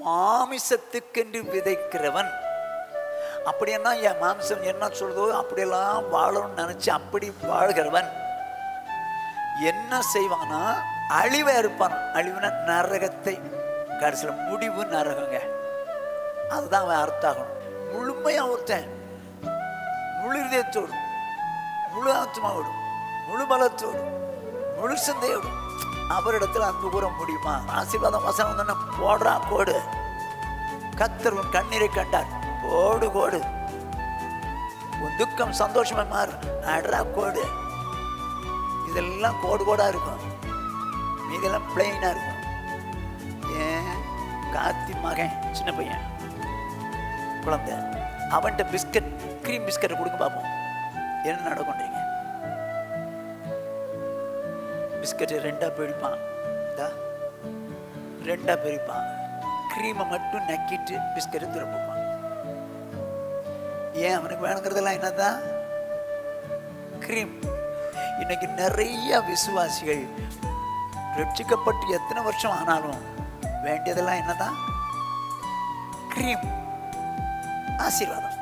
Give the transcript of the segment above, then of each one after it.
மாமிசத்துக்கென்று விதைக்கிறவன் அப்படின்னா என் மாம்சம் என்ன சொல்றதோ அப்படியெல்லாம் வாழணும்னு நினைச்சு அப்படி வாழ்கிறவன் என்ன செய்வானா அழிவை இருப்பான் அழிவுனா நரகத்தை கடைசியில் முடிவு நரகங்க அதுதான் அவன் அர்த்தாகணும் முழுமையா ஒருத்தன் முழு இதயத்தோடு முழு ஆத்மாவோடும் முழு பலத்தோடும் முழு சிந்தையோடும் அவரிடத்தில் அன்பு கூற முடியுமா ஆசீர்வாதம் வசனம் தானே போடுறா கோடு கத்தர் உன் கண்ணீரை கண்டார் கோடு கோடு உன் துக்கம் சந்தோஷமா மாறு அட்ரா கோடு இதெல்லாம் கோடு கோடா இருக்கும் மீதெல்லாம் பிளெயினா இருக்கும் ஏன் காத்தி மகன் சின்ன பையன் குழந்தை அவன்கிட்ட பிஸ்கட் க்ரீம் பிஸ்கட் கொடுக்க பார்ப்போம் என்ன நடக்கும்ன்றீங்க பிஸ்கட்டை ரெண்டா பிரிப்பான் இந்தா ரெண்டா பிரிப்பான் க்ரீமை மட்டும் நக்கிட்டு பிஸ்கட்டை திரும்புவான் ஏன் அவனுக்கு வேணுங்கிறதெல்லாம் என்னதான் க்ரீம் இன்னைக்கு நிறைய விசுவாசிகள் ரட்சிக்கப்பட்டு எத்தனை வருஷம் ஆனாலும் வேண்டியதெல்லாம் என்னதான் க்ரீம் ஆசீர்வாதம்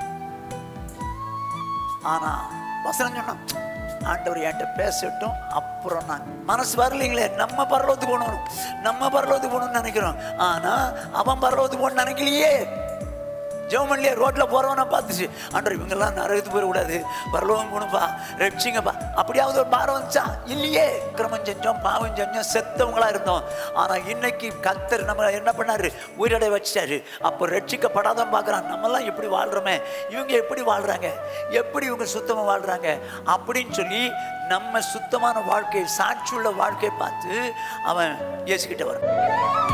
ஆனா வசனம் சொன்னோம் ஆண்டவர் என்கிட்ட பேசட்டும் அப்புறம் நான் மனசு வரலைங்களே நம்ம பரலோகத்துக்கு போகணும் நம்ம பரலோகத்துக்கு போகணும்னு நினைக்கிறோம் ஆனா அவன் பரலோகத்துக்கு போகணும்னு நினைக்கலையே ஜெவமன்லியே ரோட்ல போறவன பார்த்துச்சு ஆண்டவர் இவங்கெல்லாம் நரகத்து போயிடக்கூடாது பரலோகம் போகணும்பா ரட்சிங்கப்பா அப்படியாவது ஒரு பாரம் வந்துச்சா இல்லையே கிரமம் செஞ்சோம் பாவம் செஞ்சோம் செத்தவங்களா இருந்தோம் ஆனா இன்னைக்கு கத்தர் நம்ம என்ன பண்ணாரு உயிரடை வச்சிட்டாரு அப்போ ரட்சிக்கப்படாதவன் பார்க்கறான் நம்மெல்லாம் எப்படி வாழ்றோமே இவங்க எப்படி வாழ்றாங்க எப்படி இவங்க சுத்தமா வாழ்றாங்க அப்படின்னு சொல்லி நம்ம சுத்தமான வாழ்க்கை சாட்சியுள்ள வாழ்க்கையை பார்த்து அவன் இயேசுகிட்ட வரும்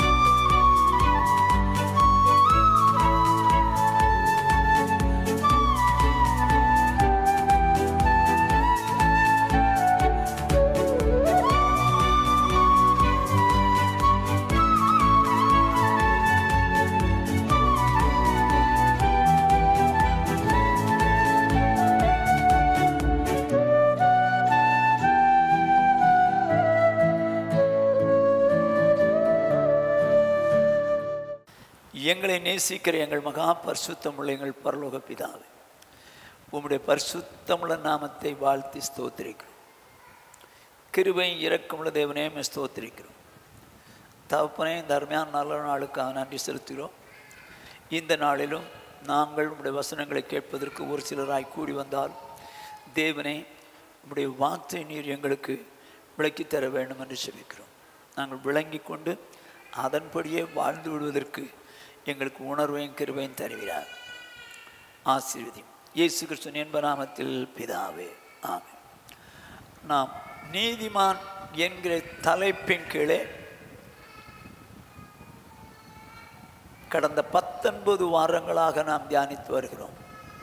எங்களை நேசிக்கிற எங்கள் மகா பரிசுத்தமுள்ள எங்கள் பரலோக பிதாவே உம்முடைய பரிசுத்தமுள்ள நாமத்தை வாழ்த்தி ஸ்தோத்திரிக்கிறோம் கிருபையும் இரக்கமுள்ள தேவனே உம்மை ஸ்தோத்திரிக்கிறோம் தகப்பனே இந்த அருமையான நல்ல நாளுக்காக நன்றி செலுத்துகிறோம் இந்த நாளிலும் நாங்கள் உம்முடைய வசனங்களை கேட்பதற்கு ஒரு சிலராய் கூடி வந்தால் தேவனே உம்முடைய வார்த்தை நீர் எங்களுக்கு விளக்கித் தர வேண்டும் என்று செபிக்கிறோம் நாங்கள் விளங்கி கொண்டு அதன்படியே வாழ்ந்து விடுவதற்கு எங்களுக்கு உணர்வையும் கிருபையும் தருகிறார் ஆசீர்வதி இயேசு கிறிஸ்துவின் என்ப நாமத்தில் பிதாவே ஆமென் நாம் நீதிமான் என்கிற தலைப்பின் கீழே கடந்த பத்தொன்பது வாரங்களாக நாம் தியானித்து வருகிறோம்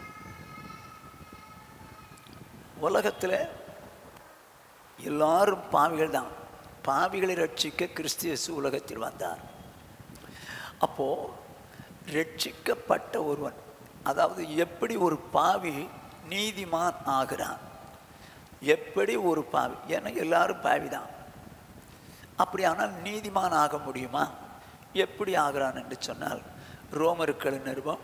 உலகத்தில் எல்லாரும் பாவிகள் தான் பாவிகளை ரட்சிக்க கிறிஸ்து இயேசு உலகத்தில் வந்தார் அப்போ ரட்சிக்கப்பட்ட ஒருவன் அதாவது எப்படி ஒரு பாவி நீதிமான் ஆகிறான் எப்படி ஒரு பாவி ஏன்னா எல்லாரும் பாவி தான் அப்படியானால் நீதிமான் ஆக முடியுமா எப்படி ஆகிறான் என்று சொன்னால் ரோமர்கள் நிருபம்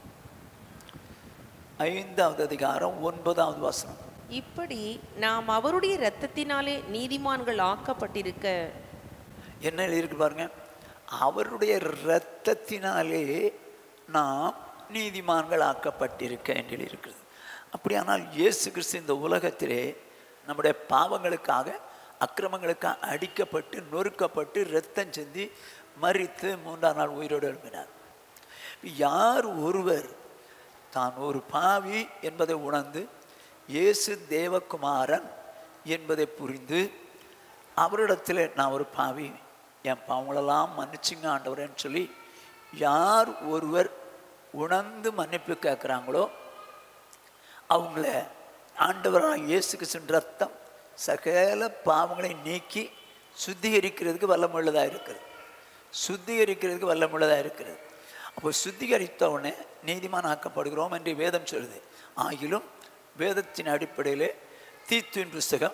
ஐந்தாவது அதிகாரம் ஒன்பதாவது வசனம் இப்படி நாம் அவருடைய இரத்தத்தினாலே நீதிமான்கள் ஆக்கப்பட்டிருக்க என்ன எழுதியிருக்கு பாருங்க அவருடைய இரத்தத்தினாலே நாம் நீதிமான்கள் ஆக்கப்பட்டிருக்க என்று எழுதியிருக்கிறது அப்படியானால் இயேசு கிறிஸ்து இந்த உலகத்திலே நம்முடைய பாவங்களுக்காக அக்கிரமங்களுக்காக அடிக்கப்பட்டு நொறுக்கப்பட்டு இரத்தம் சிந்தி மறித்து மூன்றாம் நாள் உயிரோடு எழுப்பினார் யார் ஒருவர் தான் ஒரு பாவி என்பதை உணர்ந்து இயேசு தேவகுமாரன் என்பதை புரிந்து அவரிடத்தில் நான் ஒரு பாவி என் பாவங்களெல்லாம் மன்னிச்சுங்க ஆண்டவரேன்னு சொல்லி யார் ஒருவர் உணர்ந்து மன்னிப்பு கேட்குறாங்களோ அவங்கள ஆண்டவராக இயேசு கிறிஸ்துவின் ரத்தம் சகல பாவங்களை நீக்கி சுத்திகரிக்கிறதுக்கு வல்லமுள்ளதாக இருக்கிறது சுத்திகரிக்கிறதுக்கு வல்லமுள்ளதாக இருக்கிறது அப்போ சுத்திகரித்த உடனே நீதிமான் ஆக்கப்படுகிறோம் என்று வேதம் சொல்லுது ஆகிலும் வேதத்தின் அடிப்படையிலே தீத்துவின் புஸ்தகம்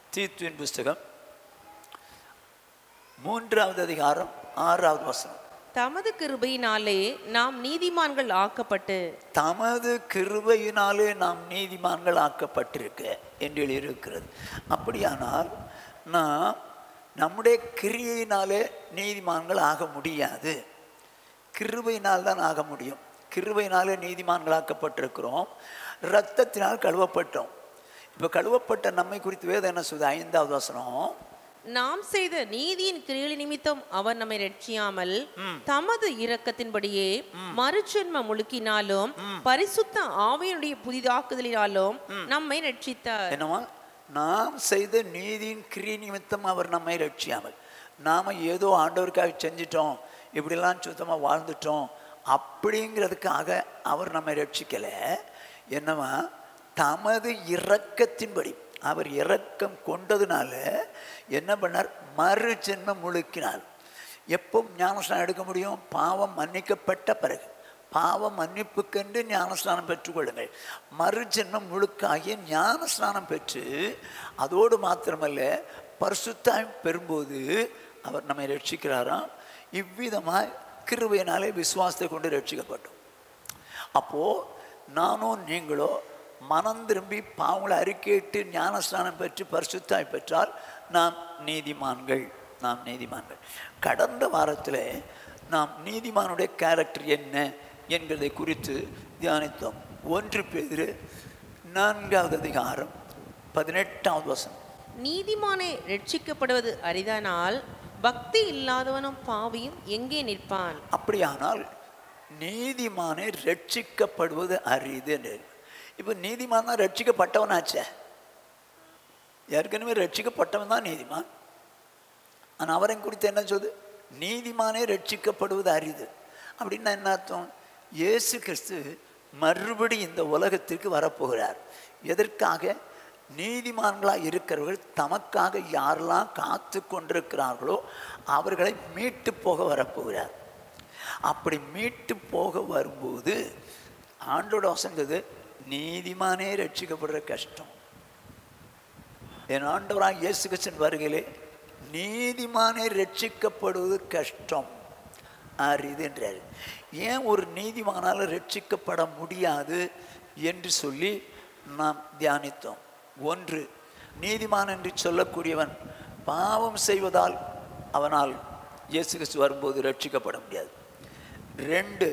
தீத்துவின் புஸ்தகம் மூன்றாவது அதிகாரம் ஆறாவது வசனம் தமது கிருபையினாலே நாம் நீதிமான்கள் ஆக்கப்பட்டு தமது கிருபையினாலே நாம் நீதிமான்கள் ஆக்கப்பட்டிருக்க என்று எழுதியிருக்கிறது அப்படியானால் நாம் நம்முடைய கிரியையினாலே நீதிமான்கள் ஆக முடியாது கிருபையினால் தான் ஆக முடியும் கிருபையினாலே நீதிமான்களாக்கப்பட்டிருக்கிறோம் இரத்தத்தினால் கழுவப்பட்டோம் இப்போ கழுவப்பட்ட நம்மை குறித்து வேதம் என்ன சொல்லுது ஐந்தாவது வசனம் நாம் செய்த நீதியின் கிரியலை நிமித்தம் அவர் நம்மை ரட்சியாமல் தமது இரக்கத்தின்படியே மறுஜென்ம முழுக்கினாலும் பரிசுத்த ஆவியனுடைய புதிதாக்குதலினாலும் நம்மை ரட்சித்தார் என்னவா நாம் செய்த நீதியின் கிரி நிமித்தம் அவர் நம்மை ரட்சியாமல் நாம் ஏதோ ஆண்டவருக்காக செஞ்சிட்டோம் இப்படிலாம் சுத்தமாக வாழ்ந்துட்டோம் அப்படிங்கிறதுக்காக அவர் நம்மை ரட்சிக்கலை என்னவா தமது இரக்கத்தின்படி அவர் இரக்கம் கொண்டதுனால என்ன பண்ணார் மறு ஜென்மம் முழுக்கினார் எப்போ ஞானஸ்நானம் எடுக்க முடியும் பாவம் மன்னிக்கப்பட்ட பிறகு பாவ மன்னிப்புக்கென்று ஞானஸ்நானம் பெற்றுக்கொள்ளுங்கள் மறுஜென்மம் முழுக்காகிய ஞானஸ்நானம் பெற்று அதோடு மாத்திரமல்ல பரிசுத்தாயம் பெறும்போது அவர் நம்மை ரட்சிக்கிறாராம் இவ்விதமாக கிருபையினாலே விசுவாசத்தை கொண்டு ரட்சிக்கப்பட்டோம் அப்போது நானும் நீங்களோ மனம் திரும்பி பாவங்களை அறிக்கையிட்டு ஞானஸ்நானம் பெற்று பரிசுத்தாய் பெற்றால் நாம் நீதிமான்கள் நாம் நீதிமான்கள் கடந்த வாரத்தில் நாம் நீதிமானுடைய கேரக்டர் என்ன என்கிறதை குறித்து தியானித்தோம் ஒன்று பேர் நான்காவது அதிகாரம் பதினெட்டாவது வசனம் நீதிமானே ரட்சிக்கப்படுவது அரிதானால் பக்தி இல்லாதவனும் பாவியும் எங்கே நிற்பான் அப்படியானால் நீதிமானை ரட்சிக்கப்படுவது அரிது என்று இப்போ நீதிமான் தான் ரட்சிக்கப்பட்டவனாச்சே ஏற்கனவே ரட்சிக்கப்பட்டவன் தான் நீதிமான் ஆனால் அவரை குறித்து என்ன சொல்லுது நீதிமானே ரட்சிக்கப்படுவது அரிது அப்படின்னா என்ன அர்த்தம் இயேசு கிறிஸ்து மறுபடி இந்த உலகத்திற்கு வரப்போகிறார் எதற்காக நீதிமான்களாக இருக்கிறவர்கள் தமக்காக யாரெல்லாம் காத்து கொண்டிருக்கிறார்களோ அவர்களை மீட்டு போக வரப்போகிறார் அப்படி மீட்டு போக வரும்போது ஆண்டோட வசங்குது நீதிமானே ரட்சிக்கப்படுற கஷ்டம் என் ஆண்டவராக இயேசு கிறிஸ்தன் வருகையிலே நீதிமானே ரட்சிக்கப்படுவது கஷ்டம் அரிது என்றார் ஏன் ஒரு நீதிமானால் ரட்சிக்கப்பட முடியாது என்று சொல்லி நாம் தியானித்தோம் ஒன்று நீதிமான் என்று சொல்லக்கூடியவன் பாவம் செய்வதால் அவனால் இயேசு கிறிஸ்து வரும்போது ரட்சிக்கப்பட முடியாது ரெண்டு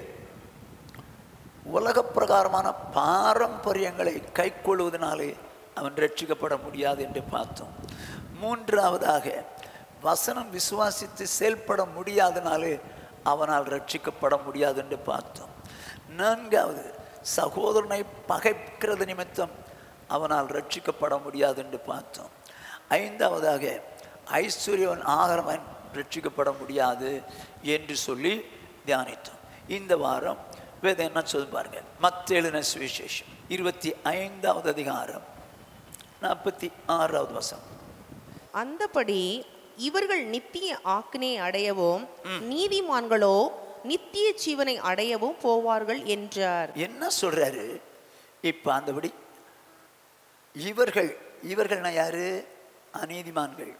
உலக பிரகாரமான பாரம்பரியங்களை கைக்கொள்வதனாலே அவன் ரட்சிக்கப்பட முடியாது என்று பார்த்தோம் மூன்றாவதாக வசனம் விசுவாசித்து செயல்பட முடியாதனாலே அவனால் ரட்சிக்கப்பட முடியாது என்று பார்த்தோம் நான்காவது சகோதரனை பகைக்கிறது நிமித்தம் அவனால் ரட்சிக்கப்பட முடியாது என்று பார்த்தோம் ஐந்தாவதாக ஐஸ்வர்யவன் ஆகரவன் ரட்சிக்கப்பட முடியாது என்று சொல்லி தியானித்தோம் இந்த வாரம் வேதம் என்ன சொல்லி பாருங்க மத்தேழுன சுவிசேஷம் இருபத்தி ஐந்தாவது அதிகாரம் நாற்பத்தி ஆறாவது வசனம் அந்தபடி இவர்கள் நித்திய ஆக்கினை அடையவும் நீதிமான்களோ நித்திய ஜீவனை அடையவும் போவார்கள் என்றார் என்ன சொல்றாரு இப்போ அந்தபடி இவர்கள் இவர்கள்னா யாரு அநீதிமான்கள்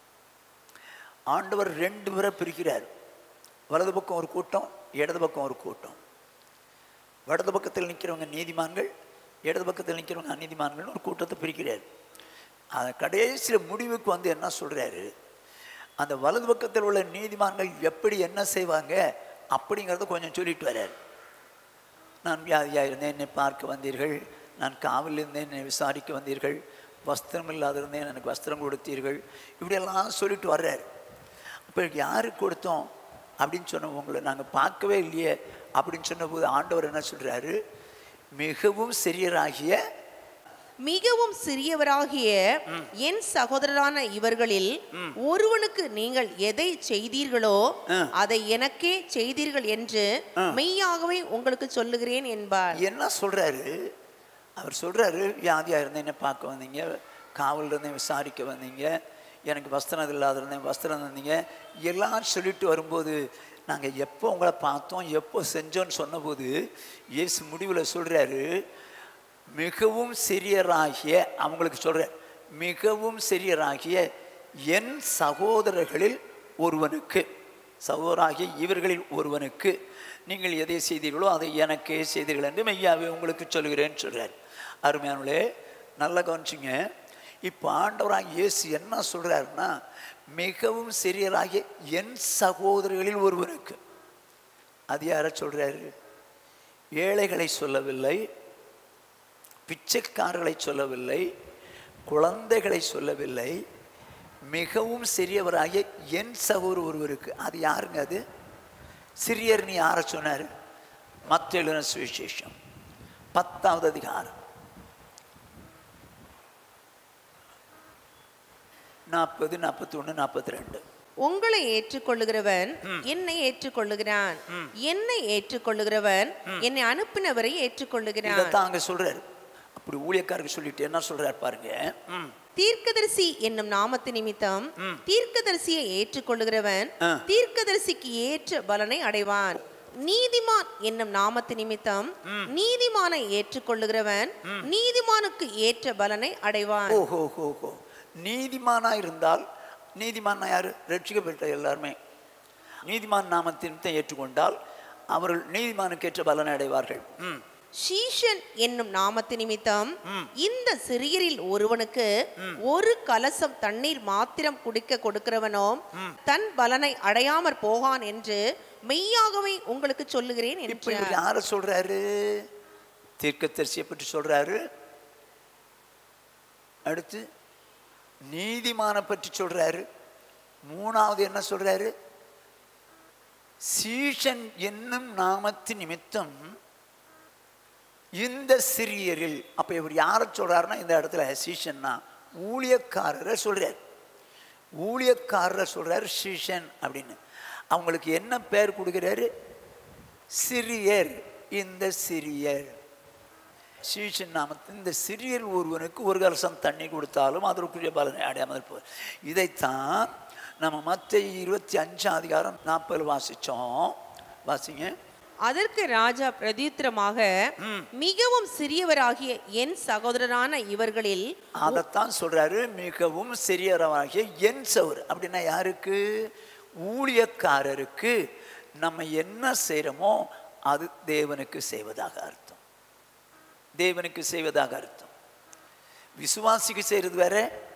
ஆண்டவர் ரெண்டு பேரை பிரிக்கிறார் வலது பக்கம் ஒரு கூட்டம் இடது பக்கம் ஒரு கூட்டம் வலது பக்கத்தில் நிற்கிறவங்க நீதிமான்கள் இடது பக்கத்தில் நிற்கிறவங்க அநீதிமான்கள்னு ஒரு கூட்டத்தை பிரிக்கிறார் அது கடைசியில் முடிவுக்கு வந்து என்ன சொல்றாரு அந்த வலது பக்கத்தில் உள்ள நீதிமான்கள் எப்படி என்ன செய்வாங்க அப்படிங்கிறத கொஞ்சம் சொல்லிட்டு வர்றார் நான் வியாதியாக இருந்தேன் என்னை பார்க்க வந்தீர்கள் நான் காவலில் இருந்தேன் என்னை விசாரிக்க வந்தீர்கள் வஸ்திரம் இல்லாத இருந்தேன் எனக்கு வஸ்திரம் கொடுத்தீர்கள் இப்படியெல்லாம் சொல்லிட்டு வர்றார் இப்போ யாருக்கு கொடுத்தோம் அப்படின்னு சொன்ன உங்களை நாங்கள் பார்க்கவே இல்லையே அப்படின்னு சொன்னபோது ஆண்டவர் என்ன சொல்கிறாரு மிகவும் சிறியராகிய மிகவும் சிறியவராகிய என் சகோதரரான இவர்களில் ஒருவனுக்கு நீங்கள் எதை செய்தீர்களோ அதை எனக்கே செய்தீர்கள் என்று மெய்யாகவே உங்களுக்கு சொல்லுகிறேன் என்பார் என்ன சொல்கிறாரு அவர் சொல்கிறாரு வியாதியாக இருந்தேன் என்னை பார்க்க வந்தீங்க காவல் இருந்தேன் விசாரிக்க வந்தீங்க எனக்கு வஸ்திரம் இல்லாத இருந்தேன் வஸ்திரம் தந்தீங்க எல்லாம் சொல்லிட்டு வரும்போது நாங்கள் எப்போ உங்களை பார்த்தோம் எப்போ செஞ்சோன்னு சொன்னபோது இயேசு முடிவில் சொல்கிறாரு மிகவும் சிறியராகிய அவங்களுக்கு சொல்கிறேன் மிகவும் சிறியராகிய என் சகோதரர்களில் ஒருவனுக்கு சகோதராகிய இவர்களில் ஒருவனுக்கு நீங்கள் எதை செய்தீர்களோ அதை எனக்கே செய்தீர்கள் என்று மெய்யாவே உங்களுக்கு சொல்கிறேன்னு சொல்கிறார் அருமையானவளே நல்லா கவனிச்சிங்க இப்போ ஆண்டவராக இயேசு என்ன சொல்கிறாருன்னா மிகவும் சிறியராகிய என் சகோதரர்களில் ஒருவனுக்கு அது யாரை சொல்கிறாரு ஏழைகளை சொல்லவில்லை பிச்சைக்காரர்களை சொல்லவில்லை குழந்தைகளை சொல்லவில்லை மிகவும் சிறியவராகிய என் சகோதரர் ஒருவருக்கு அது யாருங்க அது சிறியர் நீ யாரை சொன்னார் மத்த எழுதின சுவிசேஷம் பத்தாவது அதிகாரம் நாற்பது நாற்பத்தி ஒன்று நாற்பத்தி ரெண்டு உங்களை ஏற்றுக்கொள்ளுகிறவன் என்னை ஏற்றுக்கொள்ளுகிறான் என்னை ஏற்றுக்கொள்ளுகிறவன் என்னை அனுப்பினவரை ஏற்றுக்கொள்ளுகிறான் இதைத்தான் அங்க சொல்றாரு அப்படி ஊழியக்காரருக்கு சொல்லிட்டு என்ன சொல்றாரு பாருங்க ம், தீர்க்கதரிசி என்னும் நாமத்து நிமித்தம் தீர்க்கதரிசியை ஏற்றுக்கொள்ளுகிறவன் ஆ. தீர்க்கதரிசிக்கு ஏற்ற பலனை அடைவான் நீதிமான் என்னும் நாமத்து நிமித்தம் நீதிமானை ஏற்றுக்கொள்ளுகிறவன் நீதிமானுக்கு ஏற்ற பலனை அடைவான் ஓஹோ ஹோ ஹோ நீதிமானா இருந்தால் நீதிமானா யாரு ரட்சிக்கப்பட்ட எல்லாருமே நீதிமான் நாமத்தின் ஏற்றுக்கொண்டால் அவர்கள் நீதிமானுக்கு ஏற்ற பலனை அடைவார்கள் ம் ஷீஷன் என்னும் நாமத்து நிமித்தம் இந்த சிறியரில் ஒருவனுக்கு ஒரு கலசம் தண்ணீர் மாத்திரம் குடிக்க கொடுக்கிறவனோ தன் பலனை அடையாமற் போகான் என்று மெய்யாகவே உங்களுக்கு சொல்லுகிறேன் இப்போ என்றார் இவர் யாரை சொல்றாரு தீர்க்கதரிசியை பற்றி சொல்றாரு அடுத்து நீதிமான பற்றி சொல்றாரு மூணாவது என்ன சொல்றாரு சீஷன் என்னும் நாமத்து நிமித்தம் இந்த சிறியரில் அப்ப இவர் யாரை சொல்றாருன்னா இந்த இடத்துல சீஷன்னா ஊழியக்காரரை சொல்றாரு ஊழியக்காரரை சொல்றாரு சீஷன் அப்படின்னு அவங்களுக்கு என்ன பேர் கொடுக்குறாரு சிறியர் இந்த சிறியர் சீஷன் நாமத்தில் இந்த சிறியர் ஒருவனுக்கு ஒரு கலசம் தண்ணி கொடுத்தாலும் அதற்குரிய பலனை அடையாமல் போவார் இதைத்தான் நம்ம மற்ற இருபத்தி அஞ்சாம் அதிகாரம் நாற்பது வாசிச்சோம் வாசிங்க அதற்கு ராஜா பிரதியுத்தரமாக மிகவும் சிறியவராகிய என் சகோதரரான இவர்களில் அதைத்தான் சொல்றாரு மிகவும் சிறியரவாகிய என் சவுர் அப்படின்னா யாருக்கு ஊழியக்காரருக்கு நம்ம என்ன செய்கிறோமோ அது தேவனுக்கு செய்வதாக அர்த்தம் தேவனுக்கு செய்வதாக அர்த்தம் விசுவாசிக்கு செய்கிறது வேற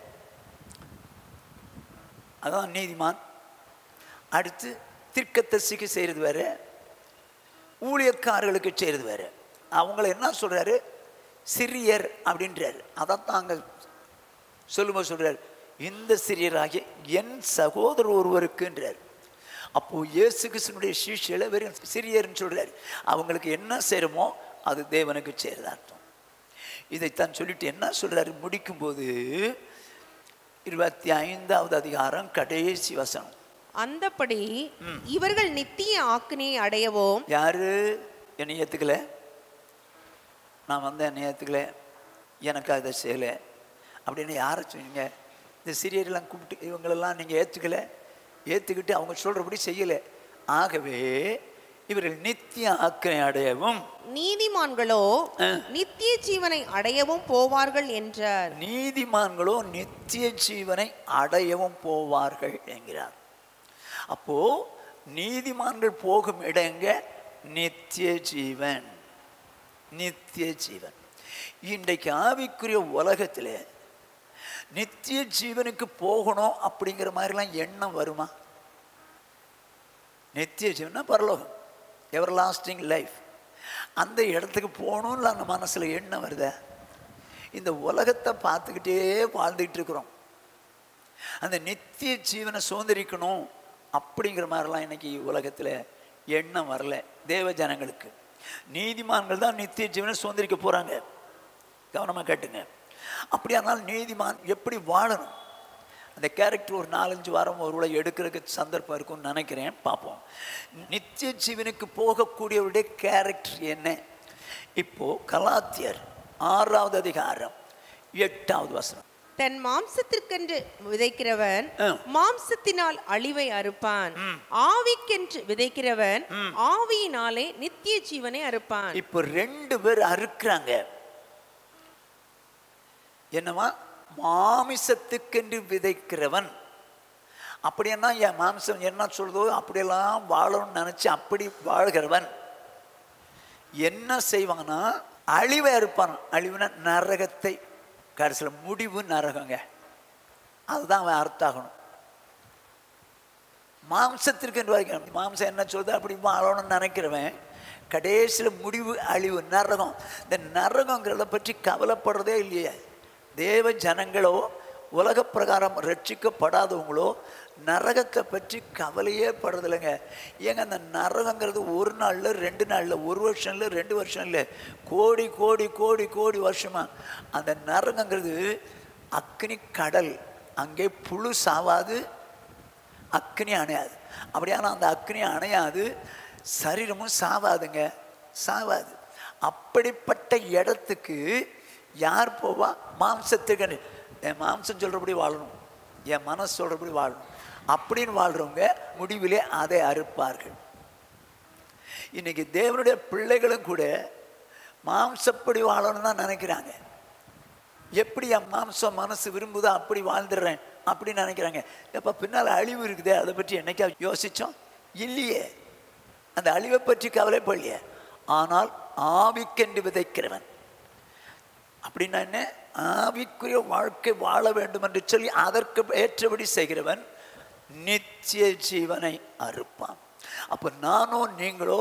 அதான் நீதிமான் அடுத்து திர்க்கத்தரிசிக்கு செய்கிறது வேற ஊழியக்காரர்களுக்கு செய்கிறது வேற அவங்கள என்ன சொல்றாரு சிறியர் அப்படின்றாரு அதைத்தான் அங்க சொல்லும்போது சொல்றாரு இந்த சிறியராகிய என் சகோதரர் ஒருவருக்குன்றார் அப்போ இயேசு கிறிஸ்துனுடைய சீஷியில வெறும் சிறியர்னு சொல்றாரு அவங்களுக்கு என்ன செய்கிறோமோ அது தேவனுக்கு செய்கிறது அர்த்தம் இதைத்தான் சொல்லிட்டு என்ன சொல்றாரு முடிக்கும்போது இருபத்தி ஐந்தாவது அதிகாரம் கடைசி வசனம் அந்தப்படி இவர்கள் நித்திய ஆக்கினையை அடையவும் யாரு என்னை ஏற்றுக்கல நான் வந்தேன் என்னை ஏற்றுக்கல எனக்கு அதை செய்யலை அப்படின்னு யாரை சொன்னீங்க இந்த சிறியரெல்லாம் கூப்பிட்டு இவங்களெல்லாம் நீங்கள் ஏற்றுக்கல ஏற்றுக்கிட்டு அவங்க சொல்கிறபடி செய்யலை ஆகவே இவர்கள் நித்திய ஆக்கினை அடையவும் நீதிமான்களோ நித்திய ஜீவனை அடையவும் போவார்கள் என்றார் நீதிமான்களோ நித்திய ஜீவனை அடையவும் போவார்கள் என்கிறார் அப்போ நீதிமான்கள் போகும் இடங்க நித்திய ஜீவன் நித்திய ஜீவன் இன்றைக்கு ஆவிக்குரிய உலகத்தில் நித்திய ஜீவனுக்கு போகணும் அப்படிங்கிற மாதிரிலாம் எண்ணம் வருமா நித்திய ஜீவனா பரலோகம் எவர் லாஸ்டிங் லைஃப் அந்த இடத்துக்கு போகணும்னு அந்த மனசில் எண்ணம் வருதா இந்த உலகத்தை பார்த்துக்கிட்டே வாழ்ந்துக்கிட்டு இருக்கிறோம் அந்த நித்திய ஜீவனை சுதந்திரிக்கணும் அப்படிங்கிற மாதிரிலாம் இன்னைக்கு உலகத்தில் எண்ணம் வரல தேவ ஜனங்களுக்கு நீதிமான்கள் தான் நித்திய ஜீவனை சுதந்திரிக்க போகிறாங்க கவனமாக கேட்டுங்க அப்படியானால் நீதிமான் எப்படி வாழணும் அந்த கேரக்டர் ஒரு நாலஞ்சு வாரம் ஒரு உள்ள எடுக்கிறதுக்கு சந்தர்ப்பம் இருக்கும்னு நினைக்கிறேன் பார்ப்போம் நித்திய ஜீவனுக்கு போகக்கூடியவருடைய கேரக்டர் என்ன இப்போ கலாத்தியர் ஆறாவது அதிகாரம் எட்டாவது வசனம் தன் மாம்சத்திற்கென்று விதைக்கிறவன் ஆ. மாம்சத்தினால் அழிவை அறுப்பான் ஆவிக்கென்று விதைக்கிறவன் ஆவியினாலே நித்திய ஜீவனை அறுப்பான் இப்போ ரெண்டு பேர் அறுக்கிறாங்க என்னவா மாமிசத்துக்கென்று விதைக்கிறவன் அப்படின்னா என் மாம்சம் என்ன சொல்லுதோ அப்படியெல்லாம் வாழணும்னு நினச்சி அப்படி வாழ்கிறவன் என்ன செய்வான்னா அழிவை இருப்பான் அழிவுனா நரகத்தை கடைசியில் முடிவு நரகங்க அதுதான் அவன் அர்த்தாகணும் மாம்சத்திற்கு என்று வரைக்கும் மாம்சம் என்ன சொல்லுது அப்படி வாழணும்னு நினைக்கிறவன் கடைசியில் முடிவு அழிவு நரகம் இந்த நரகங்கிறத பற்றி கவலைப்படுறதே இல்லையே தேவ ஜனங்களோ உலக பிரகாரம் ரட்சிக்கப்படாதவங்களோ நரகத்தை பற்றி கவலையே படுறதில்லைங்க ஏங்க அந்த நரகங்கிறது ஒரு நாளில் ரெண்டு நாளில் ஒரு வருஷம் இல்லை ரெண்டு வருஷம் இல்லை கோடி கோடி கோடி கோடி வருஷமா அந்த நரகங்கிறது அக்னி கடல் அங்கே புழு சாவாது அக்னி அணையாது அப்படியான அந்த அக்னி அணையாது சரீரமும் சாவாதுங்க சாவாது அப்படிப்பட்ட இடத்துக்கு யார் போவா மாம்சத்துக்கு என் மாம்சம் சொல்கிறபடி வாழணும் என் மனசு சொல்கிறபடி வாழணும் அப்படின்னு வாழ்கிறவங்க முடிவிலே அதை அறுப்பார்கள் இன்னைக்கு தேவனுடைய பிள்ளைகளும் கூட மாம்சப்படி வாழணும்னு தான் நினைக்கிறாங்க எப்படி என் மாம்சம் மனசு விரும்புதோ அப்படி வாழ்ந்துடுறேன் அப்படின்னு நினைக்கிறாங்க எப்போ பின்னால் அழிவு இருக்குதே அதை பற்றி என்னைக்கா யோசித்தோம் இல்லையே அந்த அழிவை பற்றி கவலைப்படலையே ஆனால் ஆவிக்கென்று விதைக்கிறவன் அப்படின்னா என்ன ஆவிக்குரிய வாழ்க்கை வாழ வேண்டும் என்று சொல்லி அதற்கு ஏற்றபடி செய்கிறவன் நித்திய ஜீவனை அறுப்பான் அப்போ நானோ நீங்களோ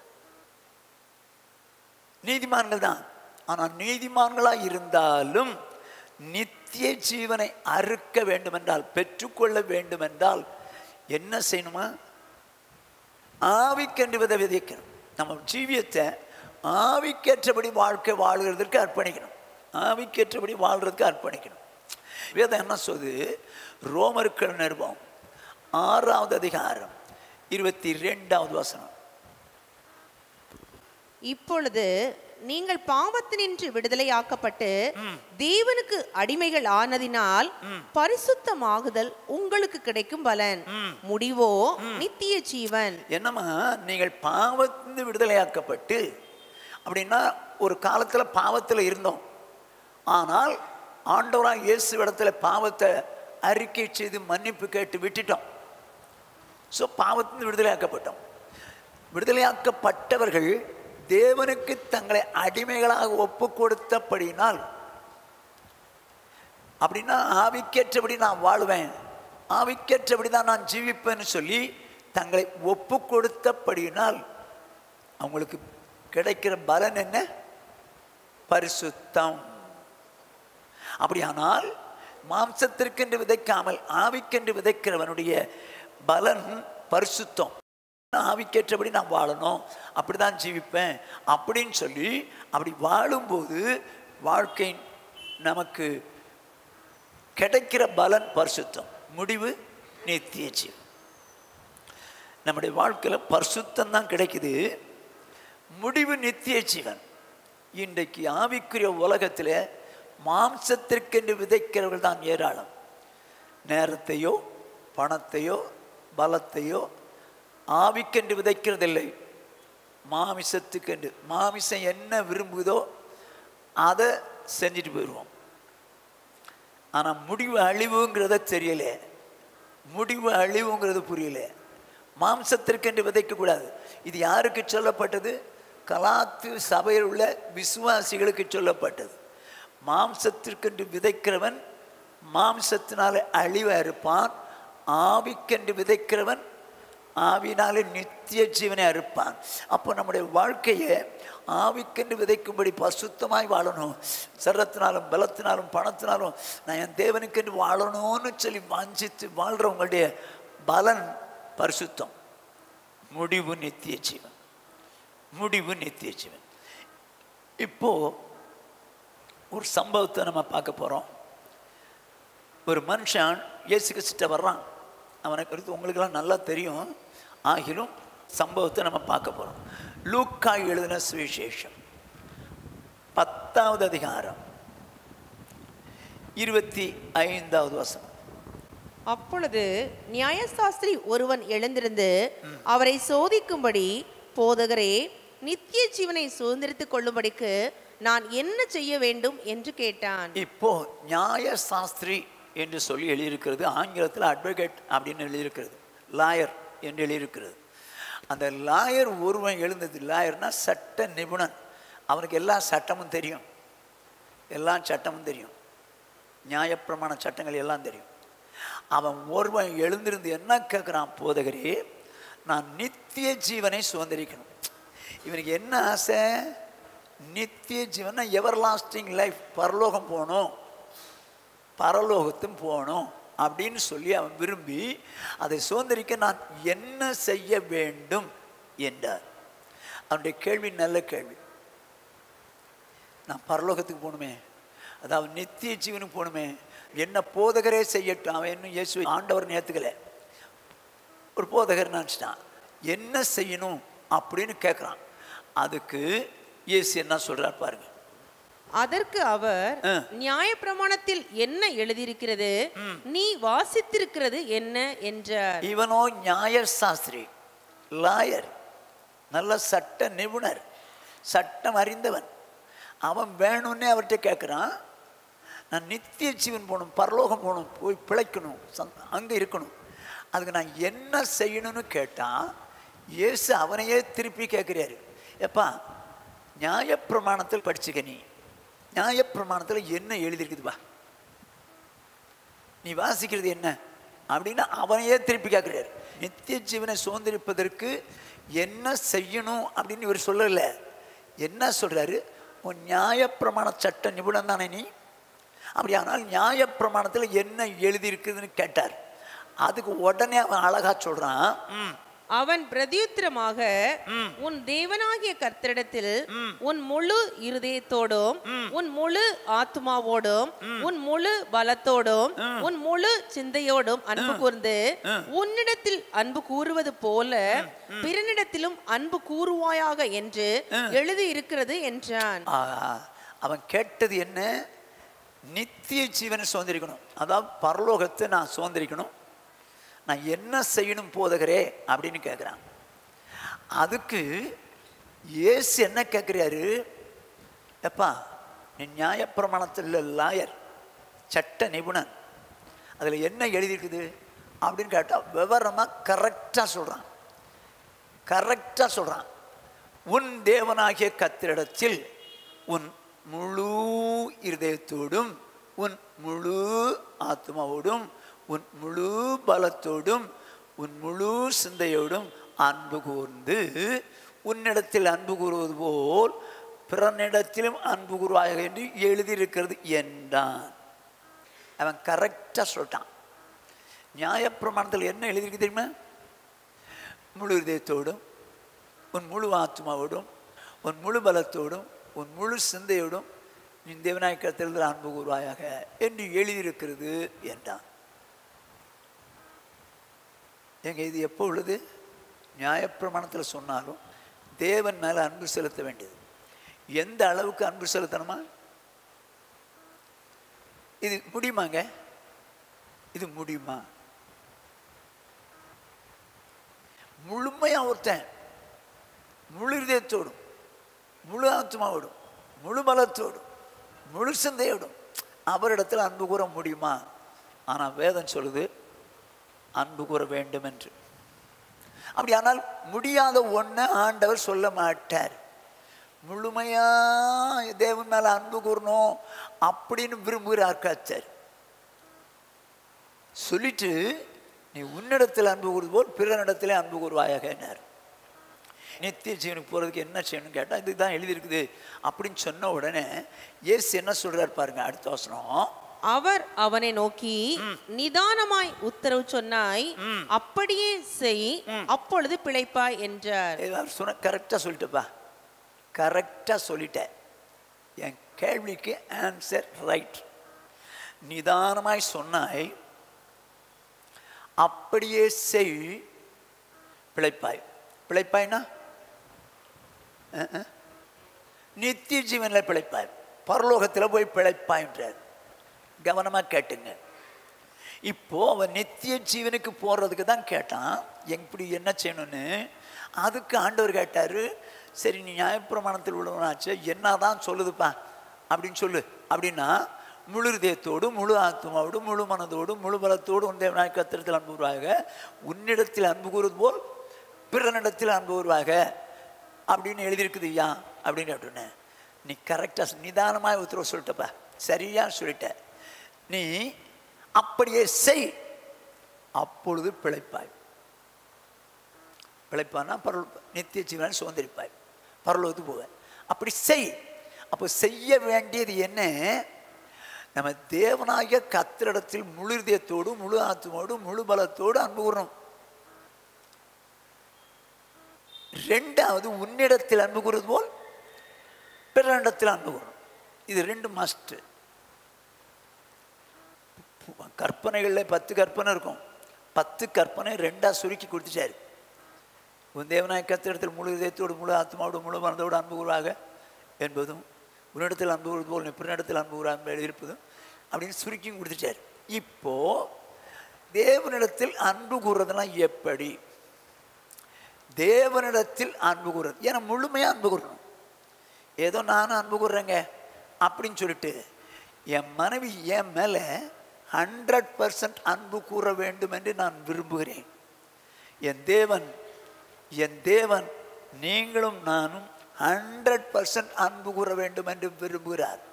நீதிமான்கள் தான் ஆனால் நீதிமான்களாக இருந்தாலும் நித்திய ஜீவனை அறுக்க வேண்டுமென்றால் பெற்றுக்கொள்ள வேண்டுமென்றால் என்ன செய்யணுமா ஆவிக்கென்று விதை விதைக்கணும் நம்ம ஜீவியத்தை ஆவிக்கேற்றபடி வாழ்க்கை வாழ்கிறதுக்கு அர்ப்பணிக்கணும் ஆவிக்கேற்றபடி வாழ்கிறதுக்கு அர்ப்பணிக்கணும் வேதம் என்ன சொல்லுது ரோமர்கள் நிருபம் ஆறாவது அதிகாரம் இருபத்தி ரெண்டாவது வசனம் இப்பொழுது நீங்கள் பாவத்தினின்று விடுதலையாக்கப்பட்டு தேவனுக்கு அடிமைகள் ஆனதினால் பரிசுத்தமாகுதல் உங்களுக்கு கிடைக்கும் பலன் முடிவோ நித்திய ஜீவன் என்னம்மா நீங்கள் பாவத்திலிருந்து விடுதலையாக்கப்பட்டு அப்படின்னா ஒரு காலத்தில் பாவத்தில் இருந்தோம் ஆனால் ஆண்டவராக இயேசு இடத்துல பாவத்தை அறிக்கை செய்து மன்னிப்பு கேட்டு விட்டுட்டோம் ஸோ பாவத்திலிருந்து விடுதலையாக்கப்பட்டோம் விடுதலையாக்கப்பட்டவர்கள் தேவனுக்கு தங்களை அடிமைகளாக ஒப்பு கொடுத்தபடினால் அப்படின்னா ஆவிக்கேற்றபடி நான் வாழ்வேன் ஆவிக்கேற்றபடி தான் நான் ஜீவிப்பேன்னு சொல்லி தங்களை ஒப்பு கொடுத்தபடியினால் அவங்களுக்கு கிடைக்கிற பலன் என்ன பரிசுத்தம் அப்படியானால் மாம்சத்திற்கென்று விதைக்காமல் ஆவிக்கென்று விதைக்கிறவனுடைய பலன் பரிசுத்தம் ஆவிக்கேற்றபடி நான் வாழணும் அப்படி தான் ஜீவிப்பேன் அப்படின்னு சொல்லி அப்படி வாழும்போது வாழ்க்கை நமக்கு கிடைக்கிற பலன் பரிசுத்தம் முடிவு நித்திய ஜீவன் நம்முடைய வாழ்க்கையில் பரிசுத்தம் தான் கிடைக்குது முடிவு நித்திய ஜீவன் இன்றைக்கு ஆவிக்குரிய உலகத்தில் மாம்சத்திற்கென்று விதைக்கிறவர்கள் தான் ஏராளம் நேரத்தையோ பணத்தையோ பலத்தையோ ஆவிக்கென்று விதைக்கிறதில்லை மாமிசத்துக்கென்று மாமிசம் என்ன விரும்புதோ அதை செஞ்சுட்டு போயிடுவோம் ஆனால் முடிவு அழிவுங்கிறத தெரியல முடிவு அழிவுங்கிறது புரியல மாம்சத்திற்கென்று விதைக்கக்கூடாது இது யாருக்கு சொல்லப்பட்டது கலாத்து சபையில் உள்ள விசுவாசிகளுக்கு சொல்லப்பட்டது மாம்சத்திற்கென்று விதைக்கிறவன் மாம்சத்தினால அழிவை இருப்பான் ஆவிக்கென்று விதைக்கிறவன் ஆவினாலே நித்திய ஜீவனை அறுப்பான் அப்போ நம்முடைய வாழ்க்கையை ஆவிக்கென்று விதைக்கும்படி பசுத்தமாய் வாழணும் சரத்தினாலும் பலத்தினாலும் பணத்தினாலும் நான் என் தேவனுக்கென்று வாழணும்னு சொல்லி வாஞ்சித்து வாழ்கிறவங்களுடைய பலன் பரிசுத்தம் முடிவு நித்திய ஜீவன் முடிவு நித்திய ஜீவன் இப்போ ஒரு சம்பவத்தை நம்ம பார்க்க போகிறோம் ஒரு மனுஷன் இயேசு கிறிஸ்ட வர்றான் அவனை குறித்து உங்களுக்கெல்லாம் நல்லா தெரியும் ஆகிலும் சம்பவத்தை நம்ம பார்க்க போகிறோம் லூக்கா எழுதின சுவிசேஷம் பத்தாவது அதிகாரம் இருபத்தி ஐந்தாவது வசனம் அப்பொழுது நியாயசாஸ்திரி ஒருவன் எழுந்திருந்து அவரை சோதிக்கும்படி போதகரே நித்திய ஜீவனை சுதந்திரித்துக் கொள்ளும்படிக்கு நான் என்ன செய்ய வேண்டும் என்று கேட்டான் இப்போ நியாய சாஸ்திரி என்று சொல்லி எழுதியிருக்கிறது ஆங்கிலத்தில் அட்வொகேட் அப்படின்னு எழுதியிருக்கிறது லாயர் என்று எழுதியிருக்கிறது அந்த லாயர் ஒருவன் எழுந்தது லாயர்னா சட்ட நிபுணன் அவனுக்கு எல்லா சட்டமும் தெரியும் எல்லா சட்டமும் தெரியும் நியாயப்பிரமாண சட்டங்கள் எல்லாம் தெரியும் அவன் ஒருவன் எழுந்திருந்து என்ன கேட்குறான் போதகரே நான் நித்திய ஜீவனை சுதந்திரிக்கணும் இவனுக்கு என்ன ஆசை நித்திய ஜீவனா எவர் லாஸ்டிங் லைஃப் பரலோகம் போகணும் பரலோகத்தும் போகணும் அப்படின்னு சொல்லி அவன் விரும்பி அதை சுதந்திரிக்க நான் என்ன செய்ய வேண்டும் என்றார் அவனுடைய கேள்வி நல்ல கேள்வி நான் பரலோகத்துக்கு போகணுமே அதாவது நித்திய ஜீவனுக்கு போகணுமே என்ன போதகரே செய்யட்டும் அவன் இன்னும் இயேசு ஆண்டவர் நேர்த்துக்கல ஒரு போதகர் நினச்சிட்டான் என்ன செய்யணும் அப்படின்னு கேட்குறான் அதுக்கு இயேசு என்ன சொல்றார் பாருங்க அதற்கு அவர் ஆ. நியாயப்பிரமாணத்தில் என்ன எழுதியிருக்கிறது நீ வாசித்திருக்கிறது என்ன என்றார் இவனோ நியாய சாஸ்திரி லாயர் நல்ல சட்ட நிபுணர் சட்டம் அறிந்தவன் அவன் வேணும்னே அவர்கிட்ட கேட்குறான் நான் நித்திய ஜீவன் போகணும் பரலோகம் போகணும் போய் பிழைக்கணும் அங்கே இருக்கணும் அதுக்கு நான் என்ன செய்யணும்னு கேட்டால் இயேசு அவனையே திருப்பி கேட்குறாரு எப்பா நியாயப்பிரமாணத்தில் படிச்சுக்க நீ நியாயப்பிரமாணத்தில் என்ன எழுதியிருக்குதுப்பா நீ வாசிக்கிறது என்ன அப்படின்னு அவனையே திருப்பி கேட்குறாரு நித்திய ஜீவனை சுதந்திரிப்பதற்கு என்ன செய்யணும் அப்படின்னு இவர் சொல்லல என்ன சொல்றாரு உன் நியாயப்பிரமாண சட்ட நிபுணன் தானே நீ அப்படியானால் நியாயப்பிரமாணத்தில் என்ன எழுதியிருக்குதுன்னு கேட்டார் அதுக்கு உடனே அவன் அழகா சொல்றான் ம், அவன் பிரதியுத்தரமாக உன் தேவனாகிய கர்த்தரிடத்தில் உன் முழு இருதயத்தோடும் உன் முழு ஆத்மாவோடும் உன் முழு பலத்தோடும் உன் முழு சிந்தையோடும் அன்பு கூர்ந்து உன்னிடத்தில் அன்பு கூறுவது போல பிறனிடத்திலும் அன்பு கூறுவாயாக என்று எழுதி இருக்கிறது என்றான் ஆ, அவன் கேட்டது என்ன நித்திய ஜீவனை சுதந்திரிக்கணும் அதாவது பரலோகத்தை நான் சுதந்திரிக்கணும் நான் என்ன செய்யணும் போதகரே அப்படின்னு கேட்குறான் அதுக்கு இயேசு என்ன கேட்குறாரு எப்பா நீ நியாயப்பிரமாணத்தில் லாயர் சட்ட நிபுணன் அதில் என்ன எழுதியிருக்குது அப்படின்னு கேட்டால் விவரமாக கரெக்டாக சொல்கிறான் கரெக்டாக சொல்கிறான் உன் தேவனாகிய கத்திரிடத்தில் உன் முழு இருதயத்தோடும் உன் முழு ஆத்மாவோடும் உன் முழு பலத்தோடும் உன் முழு சிந்தையோடும் அன்பு கூர்ந்து உன்னிடத்தில் அன்பு கூறுவது போல் பிறனிடத்திலும் அன்பு கூறுவாயாக என்று எழுதியிருக்கிறது என்றான் அவன் கரெக்டாக சொல்லிட்டான் நியாயப்பிரமாணத்தில் என்ன எழுதியிருக்கு தெரியுமா முழு இதயத்தோடும் உன் முழு ஆத்மாவோடும் உன் முழு பலத்தோடும் உன் முழு சிந்தையோடும் நீ தேவநாயக்கத்தில் அன்பு கூறுவாயாக என்று எழுதியிருக்கிறது என்றான் எங்க இது எப்போ உள்ளது நியாயப்பிரமாணத்தில் சொன்னாலும் தேவன் மேலே அன்பு செலுத்த வேண்டியது எந்த அளவுக்கு அன்பு செலுத்தணுமா இது முடியுமாங்க இது முடியுமா முழுமையா ஒருத்தன் முழு இதயத்தோடும் முழு ஆத்மாவோடும் முழு பலத்தோடும் முழு சிந்தையோடும் அவரிடத்தில் அன்பு கூற முடியுமா ஆனால் வேதம் சொல்லுது அன்பு கூற வேண்டும் என்று அப்படியானால் முடியாத ஒன்றை ஆண்டவர் சொல்ல மாட்டார் முழுமையா தேவன் மேல அன்பு கூறணும் அப்படின்னு விரும்புகிறார் கர்த்தர் சொல்லிட்டு நீ உன்னிடத்தில் அன்பு கூறுவது போல் பிறனிடத்திலே அன்பு கூறுவாயாகனார் நித்திய ஜீவனுக்கு போகிறதுக்கு என்ன செய்யணும்னு கேட்டால் இதுக்கு தான் எழுதியிருக்குது அப்படின்னு சொன்ன உடனே இயேசு என்ன சொல்றார் பாருங்க அடுத்த வசனம் அவர் அவனை நோக்கி நிதானமாய் உத்தரவு சொன்னாய் அப்படியே செய் அப்பொழுது பிழைப்பாய் என்றார் ஏய், அவர் சொன்ன கரெக்டாக சொல்லிட்டப்பா கரெக்டாக சொல்லிட்டேன் என் கேள்விக்கு ஆன்சர் ரைட் நிதானமாய் சொன்னாய் அப்படியே செய் பிழைப்பாய் பிழைப்பாய்னா அஹ், அஹ். நித்திய ஜீவனில் பிழைப்பாய் பரலோகத்தில் போய் பிழைப்பாய்ன்றார் கவனமாக கேட்டுங்க இப்போ அவன் நித்திய ஜீவனுக்கு போகிறதுக்கு தான் கேட்டான் எப்படி என்ன செய்யணும்னு அதுக்கு ஆண்டவர் கேட்டார் சரி நீ நியாயப்பிரமாணத்தில் உள்ளவனாச்சு என்ன தான் சொல்லுதுப்பா அப்படின்னு சொல்லு அப்படின்னா முழு இதயத்தோடு முழு ஆத்மாவோடு முழு மனதோடு முழு பலத்தோடு உன் தேவனாய் கத்திரத்தில் அன்பு கூறுவாக உன்னிடத்தில் அன்பு கூறுவது போல் பிறனிடத்தில் அன்பு கூறுவாக அப்படின்னு எழுதியிருக்குது ஐயா அப்படின்னு அப்படின்னேன் நீ கரெக்டாக நிதானமாக உத்தரவு சொல்லிட்டப்பா சரியா சொல்லிட்ட நீ அப்படியே செய் அப்பொழுது பிழைப்பாய் பிழைப்பான்னா பரல் நித்திய ஜீவன் சுதந்திரிப்பாய் பரலோகத்துக்கு போவேன் அப்படி செய் அப்போ செய்ய வேண்டியது என்ன நம்ம தேவனாகிய கத்திரிடத்தில் முழு இதயத்தோடு முழு ஆத்மாவோடு முழு பலத்தோடு அன்பு கூறணும் ரெண்டாவது உன்னிடத்தில் அன்பு கூறுவது போல் பிறனிடத்தில் அன்பு கூறணும் இது ரெண்டு மஸ்ட் கற்பனைகளில் பத்து கற்பனை இருக்கும் பத்து கற்பனை ரெண்டாக சுருக்கி கொடுத்துட்டாரு உன் தேவனாய் கத்திரத்தில் முழு இதயத்தோடு முழு ஆத்மாவோடு முழு மனதோடு அன்பு கூறுவாக என்பதும் உன்னிடத்தில் அன்பு கூறுவது போல் பிறனிடத்தில் அன்பு கூற அன்பு எழுதியிருப்பதும் அப்படின்னு சுருக்கியும் கொடுத்துட்டார் இப்போ தேவனிடத்தில் அன்பு கூறுறதுலாம் எப்படி தேவனிடத்தில் அன்பு கூறுறது ஏன்னா முழுமையாக அன்பு கூறணும் ஏதோ நானும் அன்பு கூறுறேங்க அப்படின்னு சொல்லிட்டு என் மனைவி என் மேலே ஹண்ட்ரட் பர்சன்ட் அன்பு கூற வேண்டும் என்று நான் விரும்புகிறேன் என் தேவன் என் தேவன் நீங்களும் நானும் ஹண்ட்ரட் பர்சன்ட் அன்பு கூற வேண்டும் என்று விரும்புகிறார்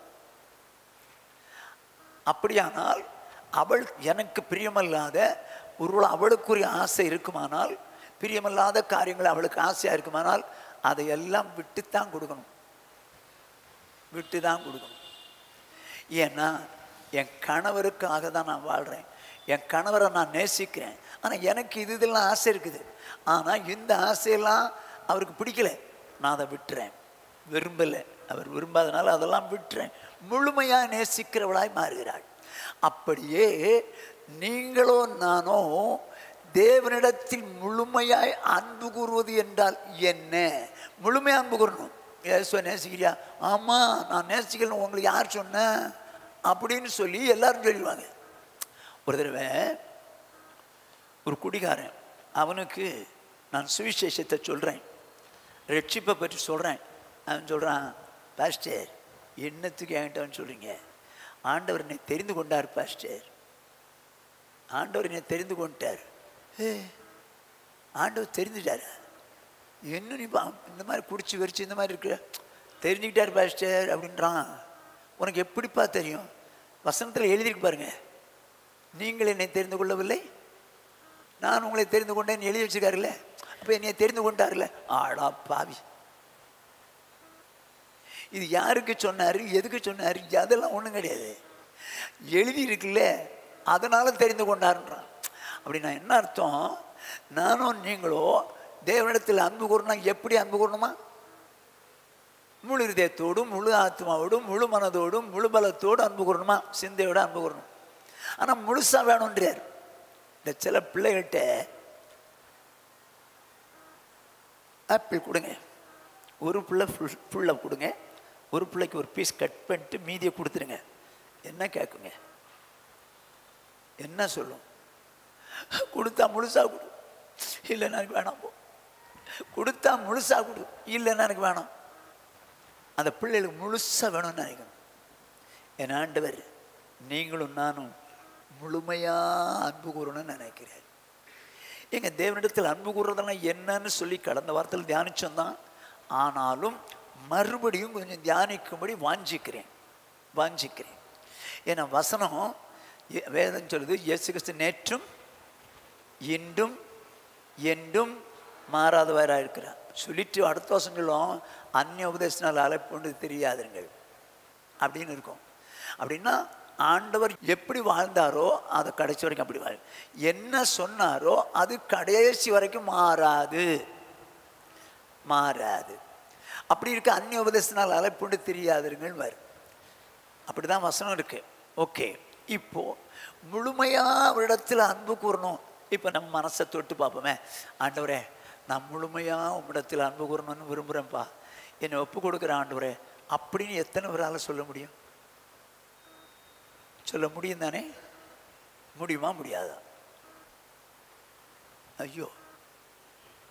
அப்படியானால் அவள் எனக்கு பிரியமல்லாத ஒருவேளை அவளுக்குரிய ஆசை இருக்குமானால் பிரியமல்லாத காரியங்கள் அவளுக்கு ஆசையாக இருக்குமானால் அதையெல்லாம் விட்டுத்தான் கொடுக்கணும் விட்டு தான் கொடுக்கணும் ஏன்னா என் கணவருக்காக தான் நான் வாழ்கிறேன் என் கணவரை நான் நேசிக்கிறேன் ஆனால் எனக்கு இது இதெல்லாம் ஆசை இருக்குது ஆனால் இந்த ஆசையெல்லாம் அவருக்கு பிடிக்கல நான் அதை விட்டுறேன் விரும்பலை அவர் விரும்பாதனால அதெல்லாம் விட்டுறேன் முழுமையாக நேசிக்கிறவளாய் மாறுகிறாள் அப்படியே நீங்களோ நானோ தேவனிடத்தில் முழுமையாய் அன்பு கூறுவது என்றால் என்ன முழுமையாக அன்பு கூறணும் ஏசுவ நேசிக்கிறியா ஆமாம் நான் நேசிக்கணும் உங்களுக்கு யார் சொன்னேன் அப்படின்னு சொல்லி எல்லாரும் சொல்லிடுவாங்க ஒரு தடவை ஒரு குடிகாரன் அவனுக்கு நான் சுவிசேஷத்தை சொல்கிறேன் ரட்சிப்பை பற்றி சொல்கிறேன் அவன் சொல்கிறான் பாஸ்டர் என்னத்துக்கு என்கிட்ட சொல்கிறீங்க ஆண்டவர் என்னை தெரிந்து கொண்டார் பாஸ்டர் ஆண்டவர் என்னை தெரிந்து கொண்டார் ஏ ஆண்டவர் தெரிஞ்சுட்டார் என்ன நீ பா- இந்த மாதிரி குடிச்சு வெறிச்சு இந்த மாதிரி இருக்கு தெரிஞ்சுக்கிட்டார் பாஸ்டர் அப்படின்றான் உனக்கு எப்படிப்பா தெரியும் வசனத்தில் எழுதியிருக்கு பாருங்க நீங்கள் என்னை தெரிந்து கொள்ளவில்லை நான் உங்களை தெரிந்து கொண்டேன் எழுதி வச்சுக்காருல்ல அப்போ என்னை தெரிந்து கொண்டார்ல ஆடா பாவி இது யாருக்கு சொன்னார் எதுக்கு சொன்னார் அதெல்லாம் ஒன்றும் கிடையாது எழுதி இருக்குல்ல அதனால தெரிந்து கொண்டாருன்றான் அப்படின்னா என்ன அர்த்தம் நானும் நீங்களோ தேவனிடத்தில் அன்பு கூறணும் எப்படி அன்பு கூறணுமா முழு இதயத்தோடும் முழு ஆத்மாவோடும் முழு மனதோடும் முழு பலத்தோடும் அன்பு கூறணுமா சிந்தையோட அன்பு கூறணும் ஆனால் முழுசாக வேணுன்றார் இந்த சில பிள்ளைகள்கிட்ட ஆப்பிள் கொடுங்க ஒரு பிள்ளை ஃபுல் ஃபுல்லாக கொடுங்க ஒரு பிள்ளைக்கு ஒரு பீஸ் கட் பண்ணிட்டு மீதியை கொடுத்துருங்க என்ன கேட்குங்க என்ன சொல்லும் கொடுத்தா முழுசா கொடு இல்லைன்னா எனக்கு வேணாம் போ கொடுத்தா முழுசா கொடு இல்லைன்னா எனக்கு வேணாம் அந்த பிள்ளைகளுக்கு முழுசாக வேணும்னு நினைக்கணும் என் ஆண்டவர் நீங்களும் நானும் முழுமையாக அன்பு கூறணும்னு நினைக்கிறேன் எங்கள் தேவனிடத்தில் அன்பு கூறுறதெல்லாம் என்னன்னு சொல்லி கடந்த வாரத்தில் தியானிச்சோம் தான் ஆனாலும் மறுபடியும் கொஞ்சம் தியானிக்கும்படி வாஞ்சிக்கிறேன் வாஞ்சிக்கிறேன் ஏன்னா வசனம் எ- வேதம் சொல்லுது இயேசு கிறிஸ்து நேற்றும் இன்றும் என்றும் மாறாதவராக இருக்கிறார் சொல்லிட்டு அடுத்த வருஷம் சொல்லும் அந்நிய உபதேசனால் அழைப்புண்டு தெரியாதுங்கள் அப்படின்னு இருக்கும் அப்படின்னா ஆண்டவர் எப்படி வாழ்ந்தாரோ அதை கடைசி வரைக்கும் அப்படி வாழ் என்ன சொன்னாரோ அது கடைசி வரைக்கும் மாறாது மாறாது அப்படி இருக்க அந்நிய உபதேசனால் அழைப்புண்டு தெரியாதுங்கள் வரும் அப்படிதான் வசனம் இருக்கு ஓகே இப்போ முழுமையா அவரிடத்தில் அன்பு கூறணும் இப்போ நம்ம மனசை தொட்டு பார்ப்போமே ஆண்டவரே நான் முழுமையா உம்மிடத்தில் அன்பு கூறணும்னு விரும்புகிறேன்ப்பா என்னை ஒப்பு கொடுக்குற ஆண்டவரே அப்படின்னு எத்தனை பேரால சொல்ல முடியும் சொல்ல முடியும் தானே முடியுமா முடியாதா ஐயோ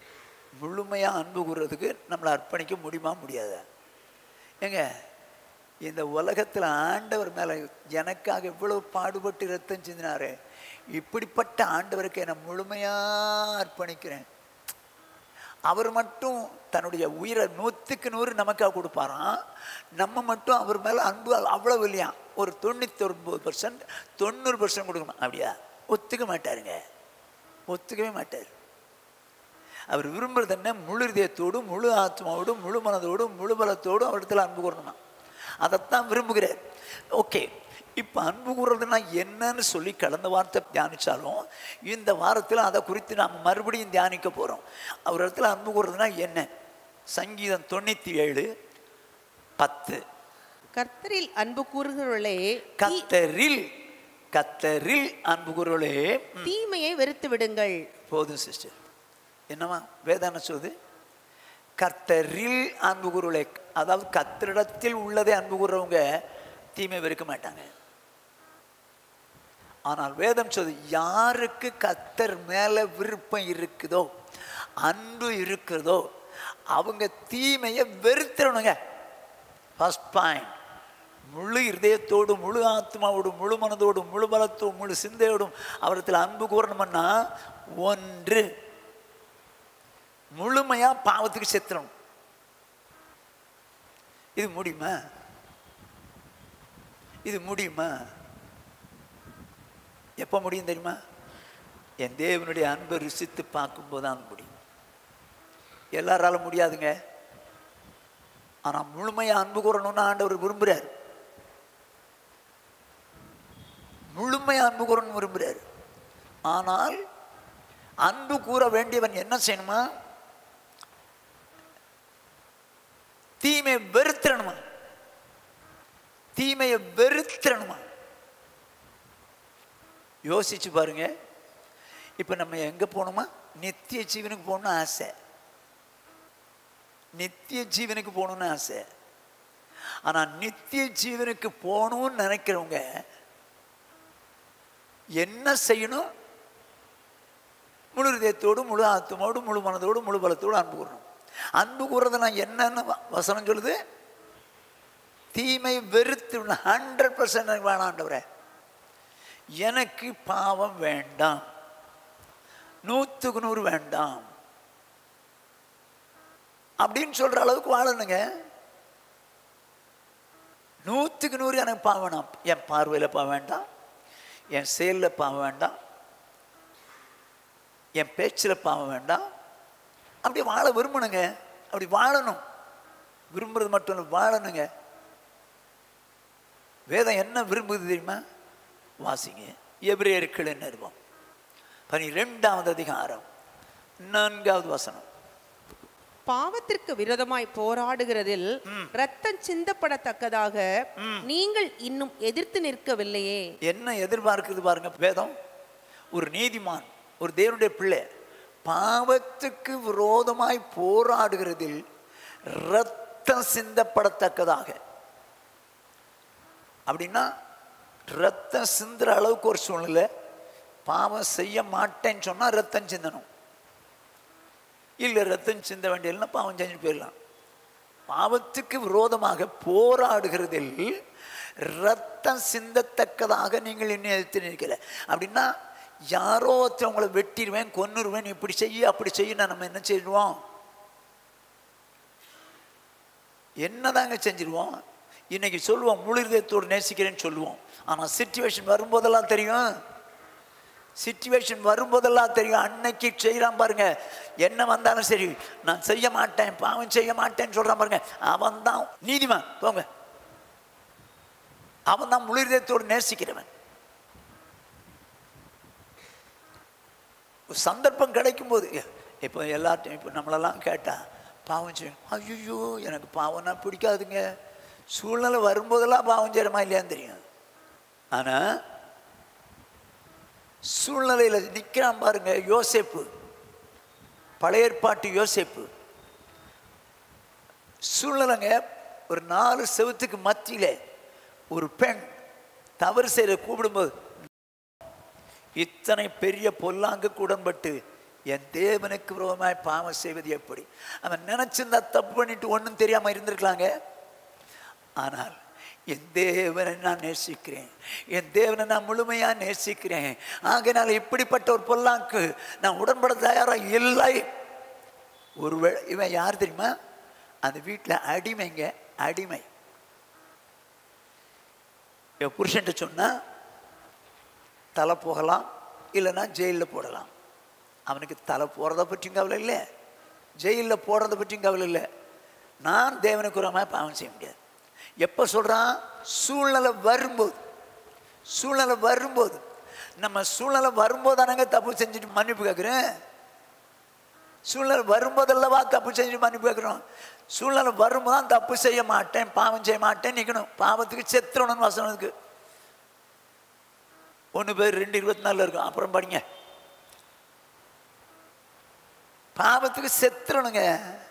முழுமையாக அன்பு கூறுறதுக்கு நம்மளை அர்ப்பணிக்க முடியுமா முடியாதா ஏங்க இந்த உலகத்தில் ஆண்டவர் மேலே எனக்காக இவ்வளவு பாடுபட்டு ரத்தம் சிந்தினாரே இப்படிப்பட்ட ஆண்டவருக்கு என்னை முழுமையாக அர்ப்பணிக்கிறேன் அவர் மட்டும் தன்னுடைய உயிரை நூற்றுக்கு நூறு நமக்காக கொடுப்பாராம் நம்ம மட்டும் அவர் மேலே அன்பு அவ்வளவு இல்லையா ஒரு தொண்ணூற்றி ஒன்பது பர்சன்ட் தொண்ணூறு பர்சன்ட் கொடுக்கணும் அப்படியா ஒத்துக்க மாட்டாருங்க ஒத்துக்கவே மாட்டார் அவர் விரும்புறது என்ன முழு இதயத்தோடும் முழு ஆத்மாவோடும் முழு மனதோடும் முழு பலத்தோடும் அவரிடத்தில் அன்பு கூறணுமா அதைத்தான் விரும்புகிறார் ஓகே இப்போ அன்பு கூறுறதுனா என்னன்னு சொல்லி கடந்த வாரத்தை தியானிச்சாலும் இந்த வாரத்தில் அதை குறித்து நாம் மறுபடியும் தியானிக்க போகிறோம் அவர் இடத்துல அன்பு கூறுறதுனா என்ன சங்கீதம் தொண்ணூற்றி ஏழு பத்து கர்த்தரில் அன்பு கூறுகிறவர்களே கத்தரில் கத்தரில் அன்பு கூறுவளே தீமையை வெறுத்து விடுங்கள் போதும் சிஸ்டர் என்னம்மா வேதான சொல்லுது கர்த்தரில் அன்பு கூறுவளே அதாவது கத்தரிடத்தில் உள்ளதே அன்பு கூறுறவங்க தீமை வெறுக்க மாட்டாங்க ஆனால் வேதம் சொல்லுது யாருக்கு கத்தர் மேல விருப்பம் இருக்குதோ அன்பு இருக்கிறதோ அவங்க தீமையை வெறுத்துறணுங்க ஃபர்ஸ்ட் பாயிண்ட் முழு இருதயத்தோடும் முழு ஆத்மாவோடும் முழு மனதோடும் முழு பலத்தோடும் முழு சிந்தையோடும் அவரத்தில் அன்பு கூறணும்னா ஒன்று முழுமையா பாவத்துக்கு செத்துறணும் இது முடியுமா இது முடியுமா எப்போ முடியும் தெரியுமா என் தேவனுடைய அன்பை ருசித்து பார்க்கும்போது தான் முடியும் எல்லாராலும் முடியாதுங்க ஆனா முழுமையா அன்பு கூறணும்னு ஆண்டவர் விரும்புறார் முழுமையா அன்பு கூறணும் விரும்புறார் ஆனால் அன்பு கூற வேண்டியவன் என்ன செய்யணுமா தீமையை வெறுத்திரணுமா தீமையை வெறுத்திரணுமா யோசிச்சு பாருங்க இப்ப நம்ம எங்க போகணுமா நித்திய ஜீவனுக்கு போகணும்னு ஆசை நித்திய ஜீவனுக்கு போகணும்னு ஆசை ஆனா நித்திய ஜீவனுக்கு போகணும்னு நினைக்கிறவங்க என்ன செய்யணும் முழு இதயத்தோடு முழு ஆத்மாவோடு முழு மனதோடு முழு பலத்தோடு அன்பு கூறணும் அன்பு கூறுறது நான் என்னன்னு வ- வசனம் சொல்லுது தீமை வெறுத்து ஹண்ட்ரட் பர்சன்ட் எனக்கு வேணாண்டவரே எனக்கு பாவம் வேண்டாம் நூற்றுக்கு நூறு வேண்டாம் அப்படின்னு சொல்ற அளவுக்கு வாழணுங்க நூற்றுக்கு நூறு எனக்கு பாவம் வேணாம் என் பார்வையில் பாவம் வேண்டாம் என் செயலில் பாவம் வேண்டாம் என் பேச்சில் பாவம் வேண்டாம் அப்படி வாழ விரும்பணுங்க அப்படி வாழணும் விரும்புறது மட்டும் இல்லை வாழணுங்க வேதம் என்ன விரும்புது தெரியுமா வாசிங்க எபிரேயர்களின் நிறுவம் பனிரெண்டாவது அதிகாரம் நான்காவது வசனம் பாவத்திற்கு விரோதமாய் போராடுகிறதில் ரத்தம் சிந்தப்படத்தக்கதாக நீங்கள் இன்னும் எதிர்த்து நிற்கவில்லையே என்ன எதிர்பார்க்குது பாருங்க வேதம் ஒரு நீதிமான் ஒரு தேவனுடைய பிள்ளை பாவத்துக்கு விரோதமாய் போராடுகிறதில் ரத்தம் சிந்தப்படத்தக்கதாக அப்படின்னா ரத்தம் சிந்துற அளவுக்கு ஒரு சூழ்நிலை பாவம் செய்ய மாட்டேன்னு சொன்னா ரத்தம் சிந்தணும் இல்லை ரத்தம் சிந்த வேண்டியதுன்னா பாவம் செஞ்சு போயிடலாம் பாவத்துக்கு விரோதமாக போராடுகிறதில் ரத்தம் சிந்தத்தக்கதாக நீங்கள் இன்னும் எதிர்த்து நிற்கல அப்படின்னா யாரோ ஒருத்தவங்களை வெட்டிடுவேன் கொன்னுருவேன் இப்படி செய்ய அப்படி செய்ய நம்ம என்ன செய்வோம் என்னதாங்க செஞ்சிருவோம் இன்னைக்கு சொல்லுவோம் முழு இதயத்தோடு நேசிக்கிறேன்னு சொல்லுவோம் ஆனால் சுச்சுவேஷன் வரும்போதெல்லாம் தெரியும் சுச்சுவேஷன் வரும்போதெல்லாம் தெரியும் அன்னைக்கு செய்கிறான் பாருங்க என்ன வந்தாலும் சரி நான் செய்ய மாட்டேன் பாவம் செய்ய மாட்டேன்னு சொல்றான் பாருங்க அவன் தான் நீதிமான் போங்க அவன் தான் முழு இதயத்தோடு நேசிக்கிறவன் ஒரு சந்தர்ப்பம் கிடைக்கும் போது இப்போ எல்லாத்தையும் இப்போ நம்மளெல்லாம் கேட்டா பாவம் செய்யும் ஐயோ எனக்கு பாவம்னா பிடிக்காதுங்க சூழ்நிலை வரும்போதெல்லாம் பாவம் செய்யறமா இல்லையான்னு தெரியும் ஆனால் சூழ்நிலையில் நிற்கிறான் பாருங்க யோசேப்பு பழைய ஏற்பாட்டு யோசேப்பு சூழ்நிலைங்க ஒரு நாலு செவத்துக்கு மத்தியில ஒரு பெண் தவறு செய்ய கூப்பிடும்போது இத்தனை பெரிய பொல்லாங்கு உடன்பட்டு என் தேவனுக்கு விரோதமாய் பாவம் செய்வது எப்படி அவன் நினைச்சிருந்தா தப்பு பண்ணிட்டு ஒன்றும் தெரியாம இருந்திருக்கலாங்க ஆனால் என் தேவனை நான் நேசிக்கிறேன் என் தேவனை நான் முழுமையா நேசிக்கிறேன் ஆகையினால இப்படிப்பட்ட ஒரு பொல்லாங்கு நான் உடன்பட தயாராக இல்லை ஒருவேளை இவன் யார் தெரியுமா அந்த வீட்டில் அடிமைங்க அடிமை என் புருஷன்ட்ட சொன்னா தலை போகலாம் இல்லைன்னா ஜெயிலில் போடலாம் அவனுக்கு தலை போகிறத பற்றியும் கவலை இல்லை ஜெயிலில் போடுறத பற்றியும் கவலை இல்லை நான் தேவனுக்கு ஒரு மாதிரி பாவம் செய்ய முடியாது எப்போ சொல்கிறான் சூழ்நிலை வரும்போது சூழ்நிலை வரும்போது நம்ம சூழ்நிலை வரும்போது தானங்க தப்பு செஞ்சுட்டு மன்னிப்பு கேட்குறேன் சூழ்நிலை வரும்போதல்லவா தப்பு செஞ்சு மன்னிப்பு கேட்குறோம் சூழ்நிலை வரும்போது தான் தப்பு செய்ய மாட்டேன் பாவம் செய்ய மாட்டேன் நிற்கணும் பாவத்துக்கு செத்துறணும்னு வசனம் இருக்கு ஒன்று பேர் ரெண்டு இருபத்தி நாலில் இருக்கும் அப்புறம் படிங்க பாவத்துக்கு செத்துறணுங்க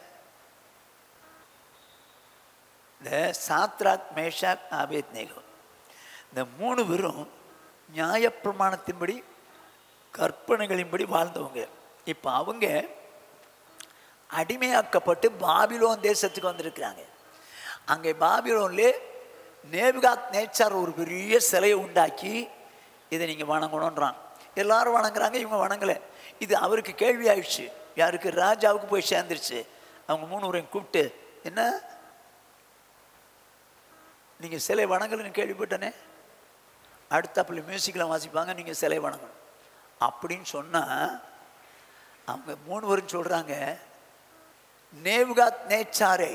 இந்த சாத்ராக் மேஷாக் ஆபேத் நேகோ இந்த மூணு பேரும் நியாயப்பிரமாணத்தின்படி கற்பனைகளின்படி வாழ்ந்தவங்க இப்போ அவங்க அடிமையாக்கப்பட்டு பாபிலோன் தேசத்துக்கு வந்திருக்கிறாங்க அங்கே பாபிலோன்லே நேபுகாத் நேச்சார் ஒரு பெரிய சிலையை உண்டாக்கி இதை நீங்கள் வணங்கணுன்றான் எல்லாரும் வணங்குறாங்க இவங்க வணங்கலை இது அவருக்கு கேள்வி ஆயிடுச்சு யாருக்கு ராஜாவுக்கு போய் சேர்ந்துருச்சு அவங்க மூணு ஊரையும் கூப்பிட்டு என்ன நீங்கள் சிலை வணங்கலைன்னு கேள்விப்பட்டனே அடுத்தாப்புல மியூசிக்கில் வாசிப்பாங்க நீங்கள் சிலை வணங்கணும் அப்படின்னு சொன்னால் அவங்க மூணு பேரும் சொல்கிறாங்க நேவுகாத் நேச்சாரே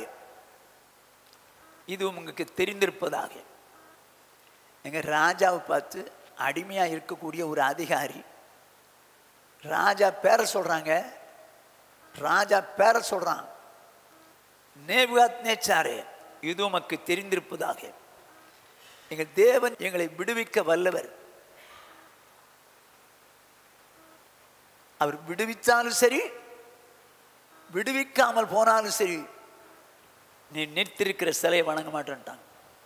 இது உங்களுக்கு தெரிந்திருப்பதாக எங்க ராஜாவை பார்த்து அடிமையாக இருக்கக்கூடிய ஒரு அதிகாரி ராஜா பேரை சொல்கிறாங்க ராஜா பேரை சொல்கிறான் நேவுகாத் நேச்சாரே இது உமக்கு தெரிந்திருப்பதாக எங்கள் தேவன் எங்களை விடுவிக்க வல்லவர் அவர் விடுவித்தாலும் சரி விடுவிக்காமல் போனாலும் சரி நீ நிறுத்திருக்கிற சிலையை வணங்க மாட்டேன்ட்டாங்க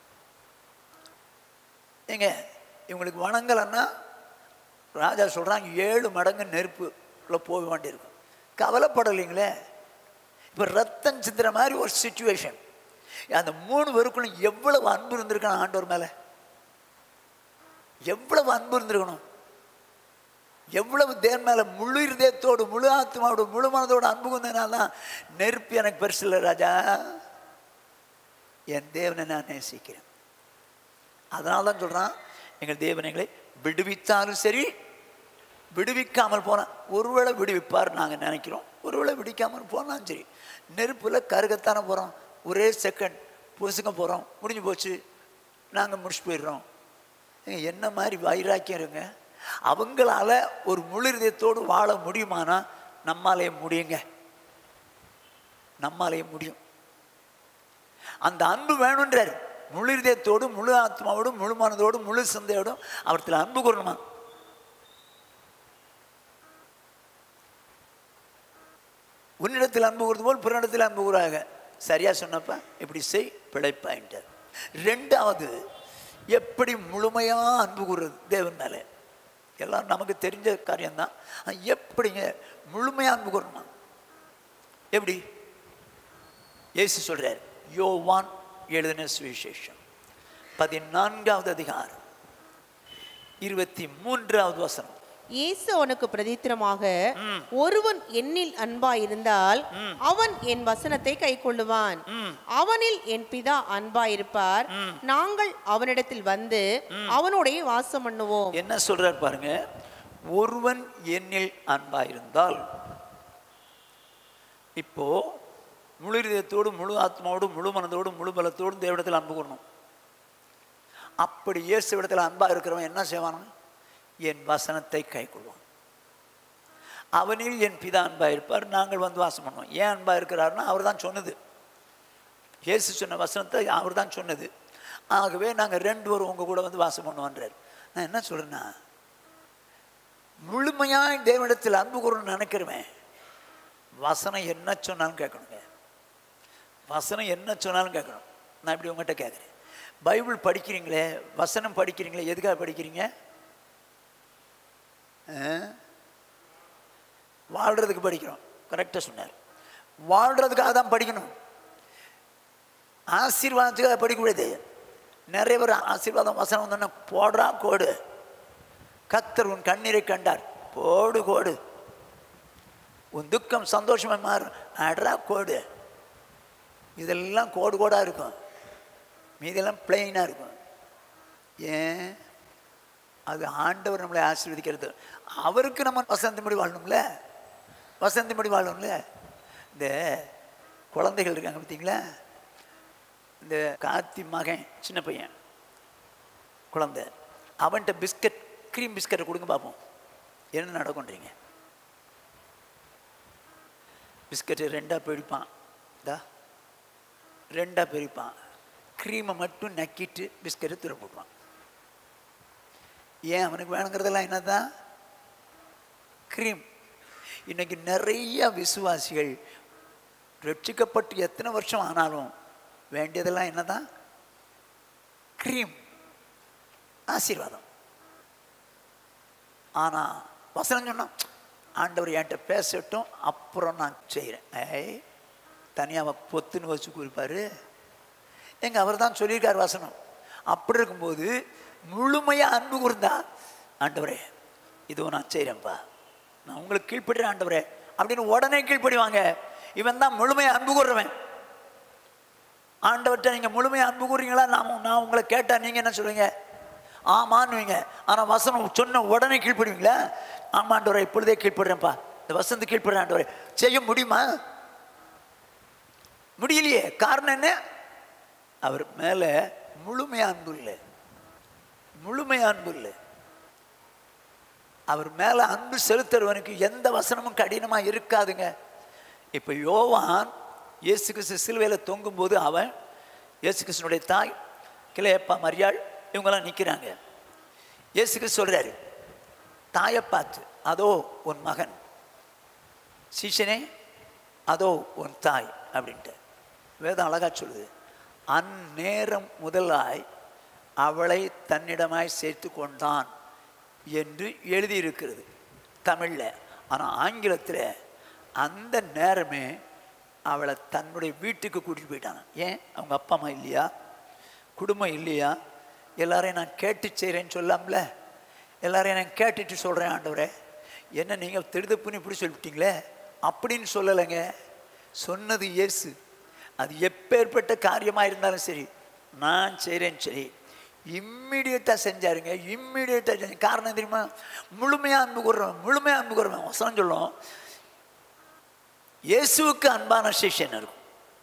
ஏங்க இவங்களுக்கு வணங்கலைன்னா ராஜா சொல்கிறாங்க ஏழு மடங்கு நெருப்புல போக வேண்டியிருக்கும் கவலைப்படலைங்களே இப்போ ரத்தம் சிந்துற மாதிரி ஒரு சுச்சுவேஷன் அந்த மூணு பேருக்குள்ள எவ்வளவு அன்பு இருந்திருக்கணும் ஆண்டவர் மேலே எவ்வளவு அன்பு இருந்திருக்கணும் எவ்வளவு தேன் மேல முழு இருதயத்தோடு முழு ஆத்மாவோடு முழு மனதோடு அன்பு கொண்டதுனால தான் நெருப்பு எனக்கு பெருசு இல்லை ராஜா என் தேவனை நான் நேசிக்கிறேன் அதனால தான் சொல்கிறான் எங்கள் தேவனைகளை விடுவித்தாலும் சரி விடுவிக்காமல் போனால் ஒருவேளை விடுவிப்பார் நாங்கள் நினைக்கிறோம் ஒருவேளை விடுவிக்காமல் போனாலும் சரி நெருப்பில் கருகத்தானே போகிறோம் ஒரே செகண்ட் பொசுங்க போகிறோம் முடிஞ்சு போச்சு நாங்கள் முடிச்சு போயிடுறோம் ஏங்க, என்ன மாதிரி வைராக்கியம் இருங்க அவங்களால ஒரு முழு இதயத்தோடு வாழ முடியுமானா நம்மாலே முடியுங்க நம்மாலே முடியும் அந்த அன்பு வேணுன்றார் முழு இதயத்தோடு முழு ஆத்மாவோடு முழு மனதோடு முழு சிந்தையோடும் அவர்த்தில் அன்பு கூறணுமா உன்னிடத்தில் அன்பு கூறுவது போல் பிறனிடத்தில் அன்பு கூறாக சரியா சொன்னப்ப இப்படி செய் பிழைப்பாயின்ட்டார் ரெண்டாவது எப்படி முழுமையா அன்பு கூறுறது தேவன் மேலே எல்லாம் நமக்கு தெரிஞ்ச காரியம்தான் ஆனா எப்படிங்க முழுமையா அன்பு கூறணுமா எப்படி இயேசு சொல்றார் யோவான் எழுதின சுவிசேஷம் பதினான்காவது அதிகாரம் இருபத்தி மூன்றாவது வசனம் இயேசு அவனுக்கு பிரதித்திரமாக ஒருவன் என்னில் அன்பாயிருந்தால் அவன் என் வசனத்தை கைக்கொள்ளுவான் அவனில் என் பிதா அன்பாயிருப்பார் நாங்கள் அவனிடத்தில் வந்து அவனுடைய வாசம் பண்ணுவோம் என்ன சொல்றார் பாருங்க ஒருவன் என்னில் அன்பாயிருந்தால் இப்போ முழு இதயத்தோடு முழு ஆத்மாவோடு முழு மனதோடு முழு பலத்தோடு தேவனிடத்தில் அன்பு கூறணும் அப்படி இயேசு இடத்துல அன்பா இருக்கிறவன் என்ன செய்வான் என் வசனத்தை கைக்கொள்வான் அவனில் என் பிதா அன்பா இருப்பார் நாங்கள் வந்து வாசம் பண்ணுவோம் ஏன் அன்பா இருக்கிறாருன்னா அவர் தான் சொன்னது இயேசு சொன்ன வசனத்தை அவர் தான் சொன்னது ஆகவே நாங்கள் ரெண்டு பேரும் உங்கள் கூட வந்து வாசம் பண்ணுவோன்றார் நான் என்ன சொல்கிறேன்னா முழுமையாக தேவனிடத்தில் அன்பு கூறணும்னு நினைக்கிறவன் வசனம் என்ன சொன்னாலும் கேட்கணுங்க வசனம் என்ன சொன்னாலும் கேட்கணும் நான் இப்படி உங்கள்கிட்ட கேட்குறேன் பைபிள் படிக்கிறீங்களே வசனம் படிக்கிறீங்களே எதுக்காக படிக்கிறீங்க ஆ? வாழ்றதுக்கு படிக்கிறோம் கரெக்டாக சொன்னார் வாழ்றதுக்காக தான் படிக்கணும் ஆசீர்வாதத்துக்காக படிக்கக்கூடாது நிறைய பேர் ஆசீர்வாதம் வசனம் வந்தோன்னே போடுறா கோடு கத்தர் உன் கண்ணீரை கண்டார் போடு கோடு உன் துக்கம் சந்தோஷமா மாறும் அட்ரா கோடு இதெல்லாம் கோடு கோடாக இருக்கும் மீதெல்லாம் பிளெயினாக இருக்கும் ஏன் அது ஆண்டவர் நம்மளை ஆசீர்வதிக்கிறது அவருக்கு நம்ம வசந்தபடி வாழணும்ல வசந்தபடி வாழணும்ல இந்த குழந்தைகள் இருக்காங்க பார்த்தீங்களா இந்த கார்த்தி மகன் சின்ன பையன் குழந்தை அவன்கிட்ட பிஸ்கட் க்ரீம் பிஸ்கட்டை கொடுங்க பார்ப்போம் என்ன நடக்கும்ன்றீங்க பிஸ்கட்டை ரெண்டாக பிரிப்பான் இதா ரெண்டாக பிரிப்பான் க்ரீமை மட்டும் நக்கிட்டு பிஸ்கட்டை துற போட்டுவான் ஏன் அவனுக்கு வேணுங்கிறதெல்லாம் என்னதான் க்ரீம் இன்னைக்கு நிறைய விசுவாசிகள் ரட்சிக்கப்பட்டு எத்தனை வருஷம் ஆனாலும் வேண்டியதெல்லாம் என்னதான் க்ரீம் ஆசீர்வாதம் ஆனால் வசனம் சொன்னா ஆண்டவர் என்கிட்ட பேசட்டும் அப்புறம் நான் செய்கிறேன் ஏய் தனியாக பொத்துன்னு வச்சு குறிப்பார் எங்க அவர் தான் சொல்லியிருக்கார் வசனம் அப்படி இருக்கும்போது முழுமையாக அன்பு கூர்ந்தா ஆண்டவரே இதுவும் நான் செய்கிறேன்ப்பா நான் உங்களுக்கு கீழ்ப்படுறேன் ஆண்டவரே அப்படின்னு உடனே கீழ்ப்படிவாங்க இவன் தான் முழுமையாக அன்பு கூறுறவன் ஆண்டவர்கிட்ட நீங்கள் முழுமையாக அன்பு கூறுறீங்களா நான் நான் உங்களை கேட்டால் நீங்கள் என்ன சொல்லுவீங்க ஆமான்னுவீங்க ஆனால் வசனம் சொன்ன உடனே கீழ்ப்படுவீங்களா ஆமாண்டவரை இப்பொழுதே கீழ்ப்படுறேன்ப்பா இந்த வசந்து கீழ்ப்படுறேன் ஆண்டவரே செய்ய முடியுமா முடியலையே காரணம் என்ன அவர் மேலே முழுமையாக அன்பு இல்லை முழுமையாக அன்பு இல்லை அவர் மேலே அன்பு செலுத்துறவனுக்கு எந்த வசனமும் கடினமாக இருக்காதுங்க இப்போ யோவான் இயேசு கிறிஸ்து சிலுவையில் தொங்கும்போது அவன் இயேசு கிறிஸ்துனுடைய தாய் கிளையப்பா மரியாள் இவங்கெல்லாம் நிற்கிறாங்க இயேசு கிறிஸ்து சொல்கிறாரு தாயை பார்த்து அதோ உன் மகன் சீசனே அதோ உன் தாய் அப்படின்ட்டு வேதம் அழகா சொல்லுது அந்நேரம் முதலாய் அவளை தன்னிடமாய் சேர்த்து கொண்டான் என்று எழுதியிருக்கிறது தமிழில் ஆனால் ஆங்கிலத்தில் அந்த நேரமே அவளை தன்னுடைய வீட்டுக்கு கூட்டிகிட்டு போயிட்டாங்க ஏன் அவங்க அப்பா அம்மா இல்லையா குடும்பம் இல்லையா எல்லாரையும் நான் கேட்டு செய்கிறேன்னு சொல்லாம்ல எல்லாரையும் நான் கேட்டுட்டு சொல்கிறேன் ஆண்டவரே என்ன நீங்கள் திடுதப்புன்னு இப்படி சொல்லிவிட்டீங்களே அப்படின்னு சொல்லலைங்க சொன்னது இயேசு அது எப்பேற்பட்ட காரியமாக இருந்தாலும் சரி நான் செய்கிறேன்னு சரி இம்மிடியட்டாக செஞ்சாருங்க இம்மிடியட்டாக செஞ்சு காரணம் தெரியுமா முழுமையாக அன்பு கூறுறவன் முழுமையாக அன்பு கூறுறவன் வசனம் சொல்லும் இயேசுவுக்கு அன்பான சிஷ்யன் இருக்கும்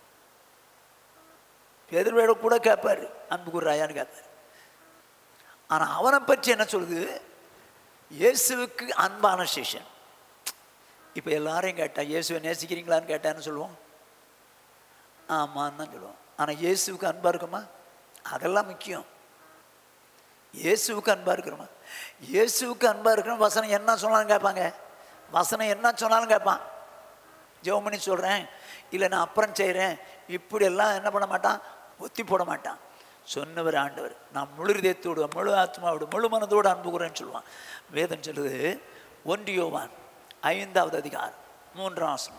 எதிர்வேட கூட கேட்பார் அன்பு கூறுறாயான்னு கேட்பார் ஆனால் அவனை பற்றி என்ன சொல்லுது இயேசுவுக்கு அன்பான சிஷ்யன் இப்போ எல்லாரையும் கேட்டா இயேசுவை நேசிக்கிறீங்களான்னு கேட்டான்னு சொல்லுவோம் ஆமான்னு தான் சொல்லுவோம் ஆனால் இயேசுவுக்கு அன்பாக இருக்குமா அதெல்லாம் முக்கியம் இயேசுவுக்கு அன்பாக இருக்கிறோமா இயேசுவுக்கு அன்பாக இருக்கிறோம் வசனம் என்ன சொன்னாலும் கேட்பாங்க வசனம் என்ன சொன்னாலும் கேட்பான் ஜெபம் பண்ணி சொல்கிறேன் இல்லை நான் அப்புறம் செய்கிறேன் இப்படியெல்லாம் என்ன பண்ண மாட்டான் ஒத்தி போட மாட்டான் சொன்னவர் ஆண்டவர் நான் முழு இதயத்தோடு முழு ஆத்மாவோடு முழு மனதோடு அன்பு கூறேன்னு சொல்லுவான் வேதம் சொல்லுது ஒன்றியோவான் ஐந்தாவது அதிகாரம் மூன்றாம் ஆசனம்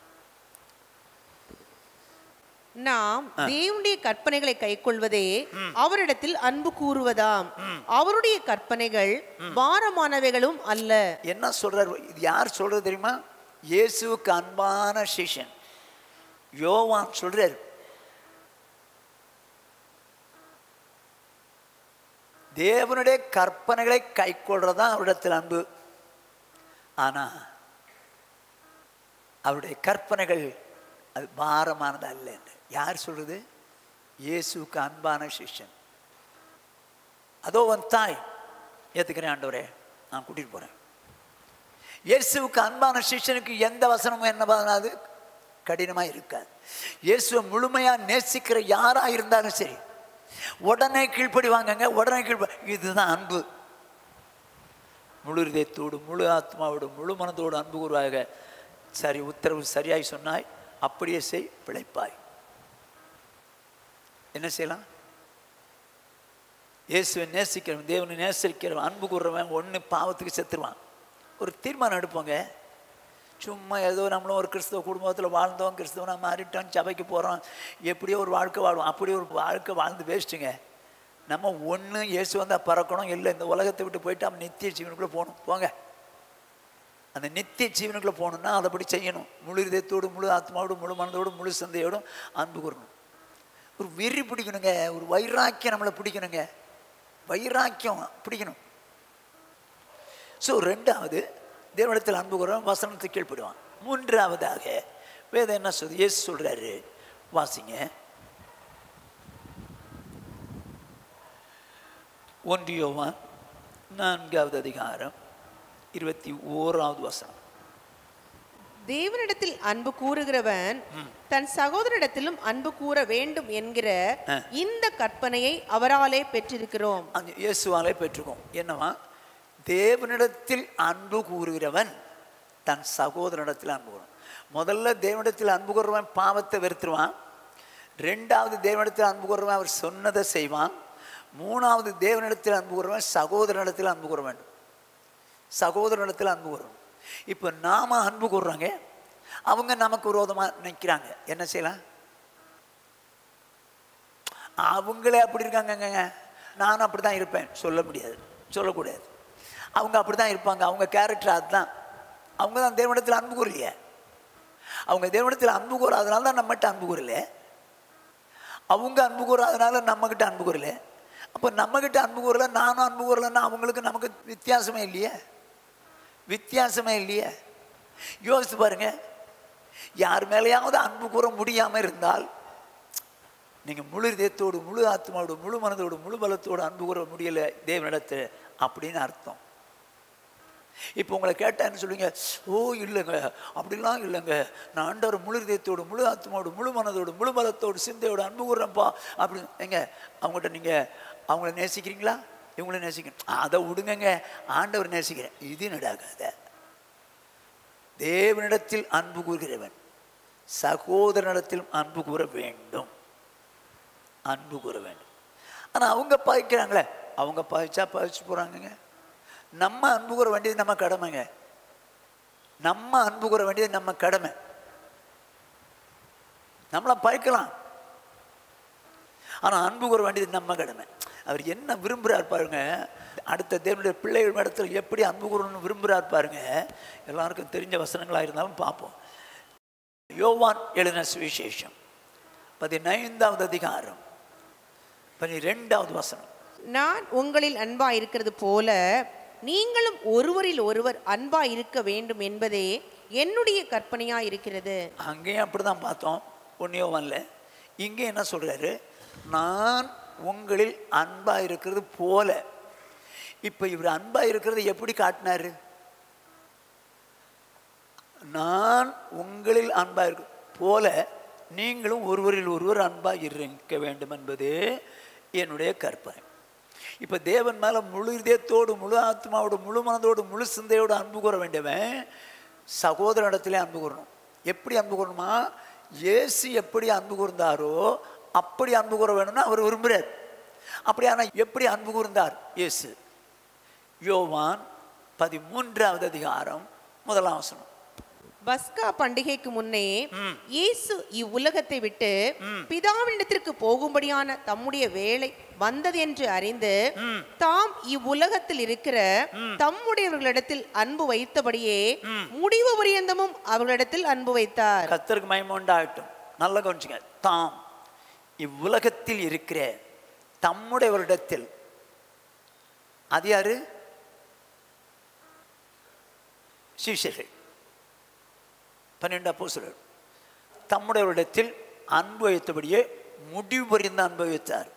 நாம் தேவனுடைய கற்பனைகளை கைக்கொள்வதே அவரிடத்தில் அன்பு கூறுவதாம் அவருடைய கற்பனைகள் பாரமானவைகளும் அல்ல என்ன சொல்றார் இது யார் சொல்றது தெரியுமா இயேசுவுக்கு அன்பான சிஷ்யன் யோவான் சொல்றார் தேவனுடைய கற்பனைகளை கைக்கொள்றதா அவரிடத்தில் அன்பு ஆனா அவருடைய கற்பனைகள் அது பாரமானது அல்ல என்று யார் சொல்றது இயேசுவுக்கு அன்பான சிஷ்யன் அதோ உன் தாய் ஏத்துக்கிறேன் ஆண்டவரே நான் கூட்டிட்டு போறேன் இயேசுவுக்கு அன்பான சிஷ்யனுக்கு எந்த வசனமும் என்ன பண்ணாது கடினமா இருக்காது இயேசுவை முழுமையா நேசிக்கிற யாரா இருந்தாலும் சரி உடனே கீழ்ப்படிவாங்கங்க உடனே கீழ்ப்ப இதுதான் அன்பு முழு இதயத்தோடு முழு ஆத்மாவோடு முழு மனதோடு அன்பு கூறுவாக சரி உத்தரவு சரியாய் சொன்னாய் அப்படியே செய் பிழைப்பாய் என்ன செய்யலாம் இயேசுவை நேசிக்கிறவன் தேவனை நேசிக்கிறவன் அன்பு கூறுறவன் ஒன்று பாவத்துக்கு செத்துருவான் ஒரு தீர்மானம் எடுப்போங்க சும்மா ஏதோ நம்மளும் ஒரு கிறிஸ்தவ குடும்பத்தில் வாழ்ந்தோம் கிறிஸ்தவனாக மாறிட்டோம் சபைக்கு போகிறோம் எப்படியோ ஒரு வாழ்க்கை வாழ்வோம் அப்படி ஒரு வாழ்க்கை வாழ்ந்து வேஸ்ட்டுங்க நம்ம ஒன்று இயேசு வந்தால் பறக்கணும் இல்லை இந்த உலகத்தை விட்டு போயிட்டு அவன் நித்திய ஜீவனுக்குள்ளே போகணும் போங்க அந்த நித்திய ஜீவனுக்குள்ளே போகணுன்னா அதைப்படி செய்யணும் முழு இதயத்தோடு முழு ஆத்மாவோடு முழு மனதோடு முழு சந்தையோடும் அன்பு கூறணும் ஒரு வெறி பிடிக்கணுங்க ஒரு வைராக்கியம் நம்மளை பிடிக்கணுங்க வைராக்கியம் பிடிக்கணும் ஸோ ரெண்டாவது தேவனிடத்தில் அன்பு கூறவன் வசனத்தை கீழ்ப்படுவான் மூன்றாவதாக வேதம் என்ன சொல்லுது இயேசு சொல்றாரு வாசிங்க ஒன்றியோவான் நான்காவது அதிகாரம் இருபத்தி ஓராவது வசனம் தேவனிடத்தில் அன்பு கூறுகிறவன் தன் சகோதரிடத்திலும் அன்பு கூற வேண்டும் என்கிற இந்த கற்பனையை அவராலே பெற்றிருக்கிறோம் அந்த இயேசுவாலே பெற்றுக்கோம் என்னவா தேவனிடத்தில் அன்பு கூறுகிறவன் தன் சகோதரனிடத்தில் அன்பு கூறும் முதல்ல தேவனிடத்தில் அன்பு கூறுறவன் பாவத்தை வெறுத்துருவான் ரெண்டாவது தேவனிடத்தில் அன்பு கூறுறவன் அவர் சொன்னதை செய்வான் மூணாவது தேவனிடத்தில் அன்பு கூறுறவன் சகோதரனிடத்தில் அன்பு கூற வேண்டும் சகோதரனிடத்தில் அன்பு கூறணும் இப்போ நாம அன்பு கூறுறாங்க அவங்க நமக்கு விரோதமாக நிற்கிறாங்க என்ன செய்யலாம் அவங்களே அப்படி இருக்காங்கங்க நானும் அப்படி தான் இருப்பேன் சொல்ல முடியாது சொல்லக்கூடாது அவங்க அப்படி தான் இருப்பாங்க அவங்க கேரக்டர் அதுதான் அவங்க தான் தேவனிடத்தில் அன்பு கூறலையே அவங்க தேவனிடத்தில் அன்பு கூறாதனால தான் நம்மகிட்ட அன்பு கூறல அவங்க அன்பு கூறாதனால நம்மக்கிட்ட அன்பு கூறல அப்போ நம்மக்கிட்ட அன்பு கூறல நானும் அன்பு கூறலைன்னா அவங்களுக்கு நமக்கு வித்தியாசமே இல்லையே வித்தியாசமே இல்லையே யோசித்து பாருங்க யார் மேலேயாவது அன்பு கூற முடியாமல் இருந்தால் நீங்கள் முழு இதயத்தோடு முழு ஆத்மாவோடு முழு மனதோடு முழு பலத்தோடு அன்பு கூற முடியலை தேவனிடத்து அப்படின்னு அர்த்தம் இப்போ உங்களை கேட்டேன்னு சொல்லுவீங்க ஓ இல்லைங்க அப்படிலாம் இல்லைங்க நான் ஆண்டவர் முழு இதயத்தோடு முழு ஆத்மாவோடு முழு மனதோடு முழு பலத்தோடு சிந்தையோடு அன்பு கூறுறேன்ப்பா அப்படி எங்க அவங்ககிட்ட நீங்கள் அவங்கள நேசிக்கிறீங்களா இவங்கள நேசிக்கிறேன் அதை விடுங்கங்க ஆண்டவர் நேசிக்கிறேன் இது நடாகாத தேவனிடத்தில் அன்பு கூறுகிறவன் சகோதரனிடத்தில் அன்பு கூற வேண்டும் அன்பு கூற வேண்டும் ஆனால் அவங்க பாய்க்கிறாங்களே அவங்க பாய்ச்சா பாய்ச்சி போகிறாங்கங்க நம்ம அன்பு கூற வேண்டியது நம்ம கடமைங்க நம்ம அன்பு கூற வேண்டியது நம்ம கடமை நம்மளை பாய்க்கலாம் ஆனால் அன்பு கூற வேண்டியது நம்ம கடமை அவர் என்ன விரும்புகிறார் பாருங்க அடுத்த தேவனுடைய பிள்ளைகள் இடத்துல எப்படி அன்பு கூறணும்னு விரும்புகிறார் பாருங்க எல்லாருக்கும் தெரிஞ்ச வசனங்களாக இருந்தாலும் பார்ப்போம் யோவான் எழுதின சுவிசேஷம் பதினைந்தாவது அதிகாரம் பனிரெண்டாவது வசனம் நான் உங்களில் அன்பா இருக்கிறது போல நீங்களும் ஒருவரில் ஒருவர் அன்பா இருக்க வேண்டும் என்பதே என்னுடைய கற்பனையா இருக்கிறது அங்கேயும் அப்படி தான் பார்த்தோம் ஒன்றையோ வரல இங்கே என்ன சொல்கிறாரு நான் உங்களில் அன்பாக இருக்கிறது போல இப்போ இவர் அன்பாக இருக்கிறது எப்படி காட்டினாரு நான் உங்களில் அன்பாக இருக்க போல நீங்களும் ஒருவரில் ஒருவர் அன்பாக இருக்க வேண்டும் என்பதே என்னுடைய கற்பனை இப்போ தேவன் மேலே முழு இதயத்தோடு முழு ஆத்மாவோடு முழு மனதோடு முழு சிந்தையோடு அன்பு கூற வேண்டியவன் சகோதரனிடத்திலே அன்பு கூறணும் எப்படி அன்பு கூறணுமா இயேசு எப்படி அன்பு கூர்ந்தாரோ அப்படி அன்பு கூற வேணும்னு அவர் விரும்புகிறார் அப்படியான எப்படி அன்பு கூர்ந்தார் இயேசு யோவான் பதிமூன்றாவது அதிகாரம் முதலாம் வசனம் பஸ்கா பண்டிகைக்கு முன்னே இயேசு இவ்வுலகத்தை விட்டு பிதாவினிடத்திற்கு போகும்படியான தம்முடைய வேலை வந்தது என்று அறிந்து தாம் இவ்வுலகத்தில் இருக்கிற தம்முடையவர்களிடத்தில் அன்பு வைத்தபடியே முடிவு பரியந்தமும் அவர்களிடத்தில் அன்பு வைத்தார் கத்தருக்கு மயம உண்டாகட்டும் நல்ல கவனிச்சுங்க தாம் இவ்வுலகத்தில் இருக்கிற தம்முடையவரிடத்தில் அது யாரு சீஷர்கள் பன்னெண்டு அப்போஸ்தலர் தம்முடையவரிடத்தில் அன்பு வைத்தபடியே முடிவு பரிந்து அன்பு வைத்தார்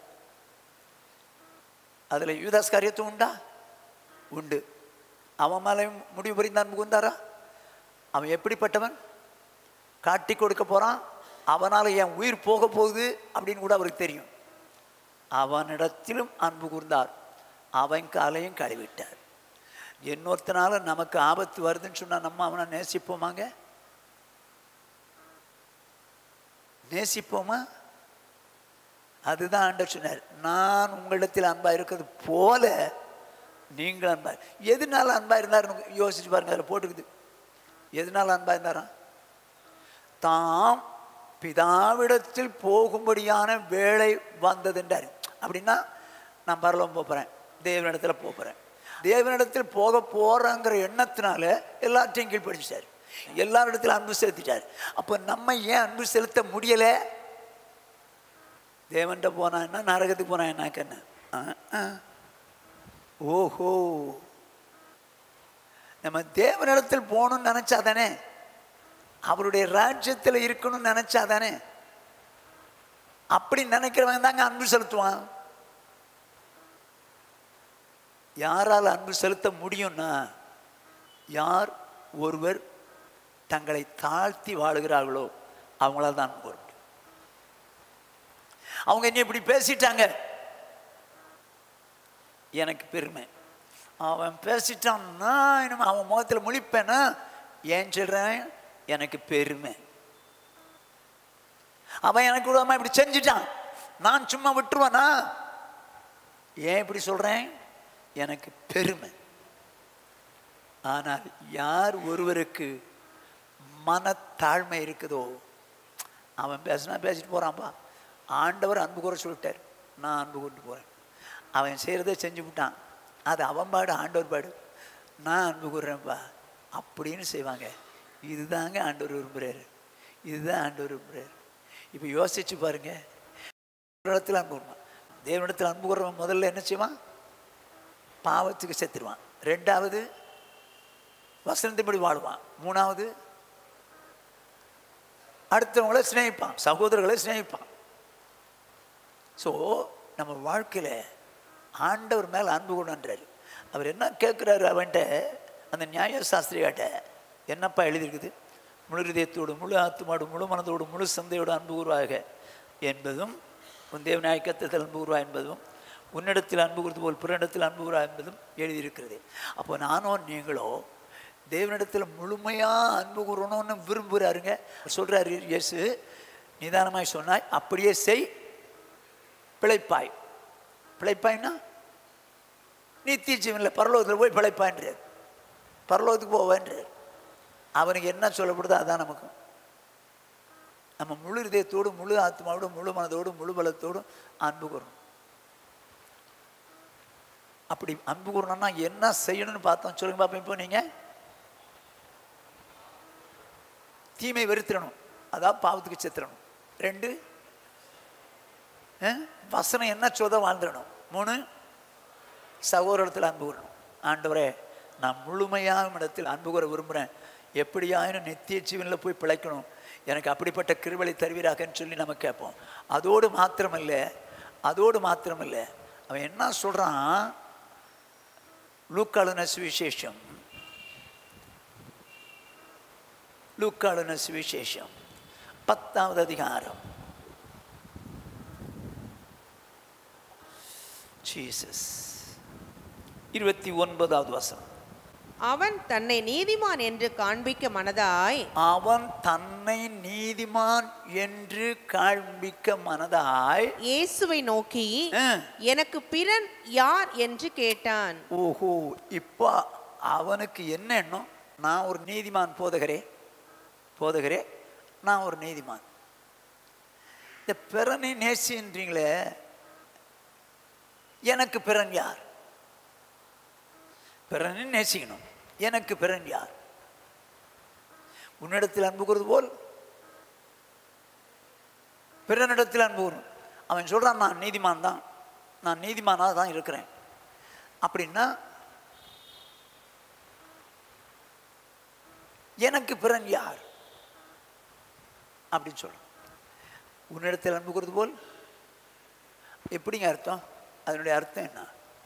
அதில் யூதாஸ் காரியத்தும் உண்டா உண்டு அவன் மேலேயும் முடிவு பரிந்து அன்பு கொண்டாரா அவன் எப்படிப்பட்டவன் காட்டி கொடுக்க போகிறான் அவனால் என் உயிர் போக போகுது அப்படின்னு கூட அவருக்கு தெரியும் அவனிடத்திலும் அன்பு கூர்ந்தார் அவன் காலையும் கழுவிட்டார் இன்னொருத்தனால நமக்கு ஆபத்து வருதுன்னு சொன்னால் நம்ம அவனை நேசிப்போமாங்க நேசிப்போமா அதுதான் ஆண்டவர் சொன்னார் நான் உங்களிடத்தில் அன்பாக இருக்கிறது போல நீங்கள் அன்பா எதனால அன்பா இருந்தாருன்னு யோசிச்சு பாருங்க அதில் போட்டுக்குது எதனால அன்பா இருந்தாராம் தாம் பிதாவிடத்தில் போகும்படியான வேலை வந்ததுன்றார் அப்படின்னா நான் பரலோகம் போகிறேன் தேவனிடத்தில் போகிறேன் தேவனிடத்தில் போக போகிறேங்கிற எண்ணத்தினால எல்லாத்தையும் கீழ்ப்படிச்சிட்டார் எல்லாரிடத்திலும் அன்பு செலுத்திட்டார் அப்போ நம்ம ஏன் அன்பு செலுத்த முடியலை தேவன்கிட்ட போனா என்ன நரகத்துக்கு போனா என்னாக்க என்ன ஆ, ஆ. ஓஹோ நம்ம தேவனிடத்தில் போகணும்னு நினைச்சா தானே அவருடைய ராஜ்யத்தில் இருக்கணும்னு நினைச்சா தானே அப்படி நினைக்கிறவங்க தாங்க அன்பு செலுத்துவான் யாரால் அன்பு செலுத்த முடியும்னா யார் ஒருவர் தங்களை தாழ்த்தி வாழுகிறார்களோ அவங்களால தான் அன்பு கூற முடியும் அவங்க என்ன இப்படி பேசிட்டாங்க எனக்கு பெருமை அவன் பேசிட்டான்னா இனிமே அவன் முகத்தில் முழிப்பேனா ஏன் சொல்றேன் எனக்கு பெருமை அவன் எனக்கு விடாம இப்படி செஞ்சுட்டான் நான் சும்மா விட்டுருவேனா ஏன் இப்படி சொல்றேன் எனக்கு பெருமை ஆனால் யார் ஒருவருக்கு மனத்தாழ்மை இருக்குதோ அவன் பேசினா பேசிட்டு போறான்ப்பா ஆண்டவர் அன்பு கூற சொல்லிட்டார் நான் அன்பு கொண்டு போறேன் அவன் செய்கிறத செஞ்சு விட்டான் அது அவன் பாடு ஆண்டவர் பாடு நான் அன்பு கூறுறேன்ப்பா அப்படின்னு செய்வாங்க இதுதாங்க ஆண்டவர் விரும்புகிறாரு இதுதான் ஆண்டவர் விரும்புகிறாரு இப்போ யோசிச்சு பாருங்க இடத்துல அன்பு கூறுவான் தேவனிடத்தில் அன்பு கூறுறவன் முதல்ல என்ன செய்வான் பாவத்துக்கு செத்துருவான் ரெண்டாவது வசனத்தின்படி வாழ்வான் மூணாவது அடுத்தவங்களை சிநேகிப்பான் சகோதரர்களை சிநேகிப்பான் ஸோ நம்ம வாழ்க்கையில் ஆண்டவர் மேலே அன்பு கொண்டுன்றார் அவர் என்ன கேட்குறாரு அவன்கிட்ட அந்த நியாய சாஸ்திரியாட்ட என்னப்பா எழுதியிருக்குது முழு இதயத்தோடு முழு ஆத்துமாடு முழு மனதோடு முழு சந்தையோடு அன்பு கூறுவாக என்பதும் உன் தேவநாயக்கத்தில் அன்பு கூறுவா என்பதும் உன்னிடத்தில் அன்பு கூறுவது போல் பிறனிடத்தில் அன்பு கூறுவா என்பதும் எழுதியிருக்கிறது அப்போ நானோ நீங்களோ தேவனிடத்தில் முழுமையாக அன்பு கூறணும்னு விரும்புகிறாருங்க சொல்கிறாரு இயேசு நிதானமாய் சொன்னாய் அப்படியே செய் பிழைப்பாய் பிழைப்பாய்னா நித்திய ஜீவனில் பரலோகத்தில் போய் பிழைப்பான்றார் பரலோகத்துக்கு போவேன்றார் அவனுக்கு என்ன சொல்லப்படுதோ அதான் நமக்கு நம்ம முழு இதயத்தோடு முழு ஆத்மாவோடு முழு மனதோடு முழு பலத்தோடு அன்பு கூறணும் அப்படி அன்பு கூறணும்னா என்ன செய்யணும்னு பார்த்தோம் சொல்லுங்க பாப்போம் இப்போ நீங்கள் தீமை வெறுத்துடணும் அதான் பாவத்துக்கு செத்துறணும் ரெண்டு அஹ், வசனம் என்ன சொத வாழ்ந்துடணும் மூணு சகோதரத்தில் அன்பு கூறணும் ஆண்டவரே நான் முழுமையாக இடத்தில் அன்பு கூற விரும்புகிறேன் எப்படியாயினும் நித்திய ஜீவனில் போய் பிழைக்கணும் எனக்கு அப்படிப்பட்ட கிருபலை தருவீராகன்னு சொல்லி நம்ம கேட்போம் அதோடு மாத்திரமில்லை அதோடு மாத்திரமில்லை அவன் என்ன சொல்கிறான் லூக்காளுன சுவிசேஷம் லூக்காளுன சுவிசேஷம் பத்தாவது அதிகாரம் ஜீசஸ் இருபத்தி ஒன்பதாவது வசனம் அவன் தன்னை நீதிமான் என்று காண்பிக்க மனதாய் அவன் தன்னை நீதிமான் என்று காண்பிக்க மனதாய் இயேசுவை நோக்கி ஆ, எனக்கு பிறன் யார் என்று கேட்டான் ஓஹோ இப்போ அவனுக்கு என்ன எண்ணம் நான் ஒரு நீதிமான் போதகரே போதகரே நான் ஒரு நீதிமான் இந்த பிறனை நேசின்றீங்களே எனக்கு பிறன் யார் பிறனை நேசிக்கணும் எனக்கு பிறன் யார் உன்னிடத்தில் அன்பு கூறுவது போல் பிறனிடத்தில் அன்பு கூறும் அவன் சொல்றான் நான் நீதிமான் தான் நான் நீதிமானாக தான் இருக்கிறேன் அப்படின்னா எனக்கு பிறன் யார் அப்படின்னு சொல்றான் உன்னிடத்தில் அன்பு கூறுவது போல் எப்படிங்க அர்த்தம் அதனுடைய அர்த்தம் என்ன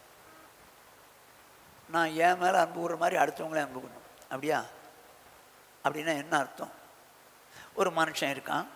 நான் என் மேலே அன்பு கூறுற மாதிரி அடுத்தவங்களே அன்பு கூறணும் அப்படியா அப்படின்னா என்ன அர்த்தம் ஒரு மனுஷன் இருக்கான்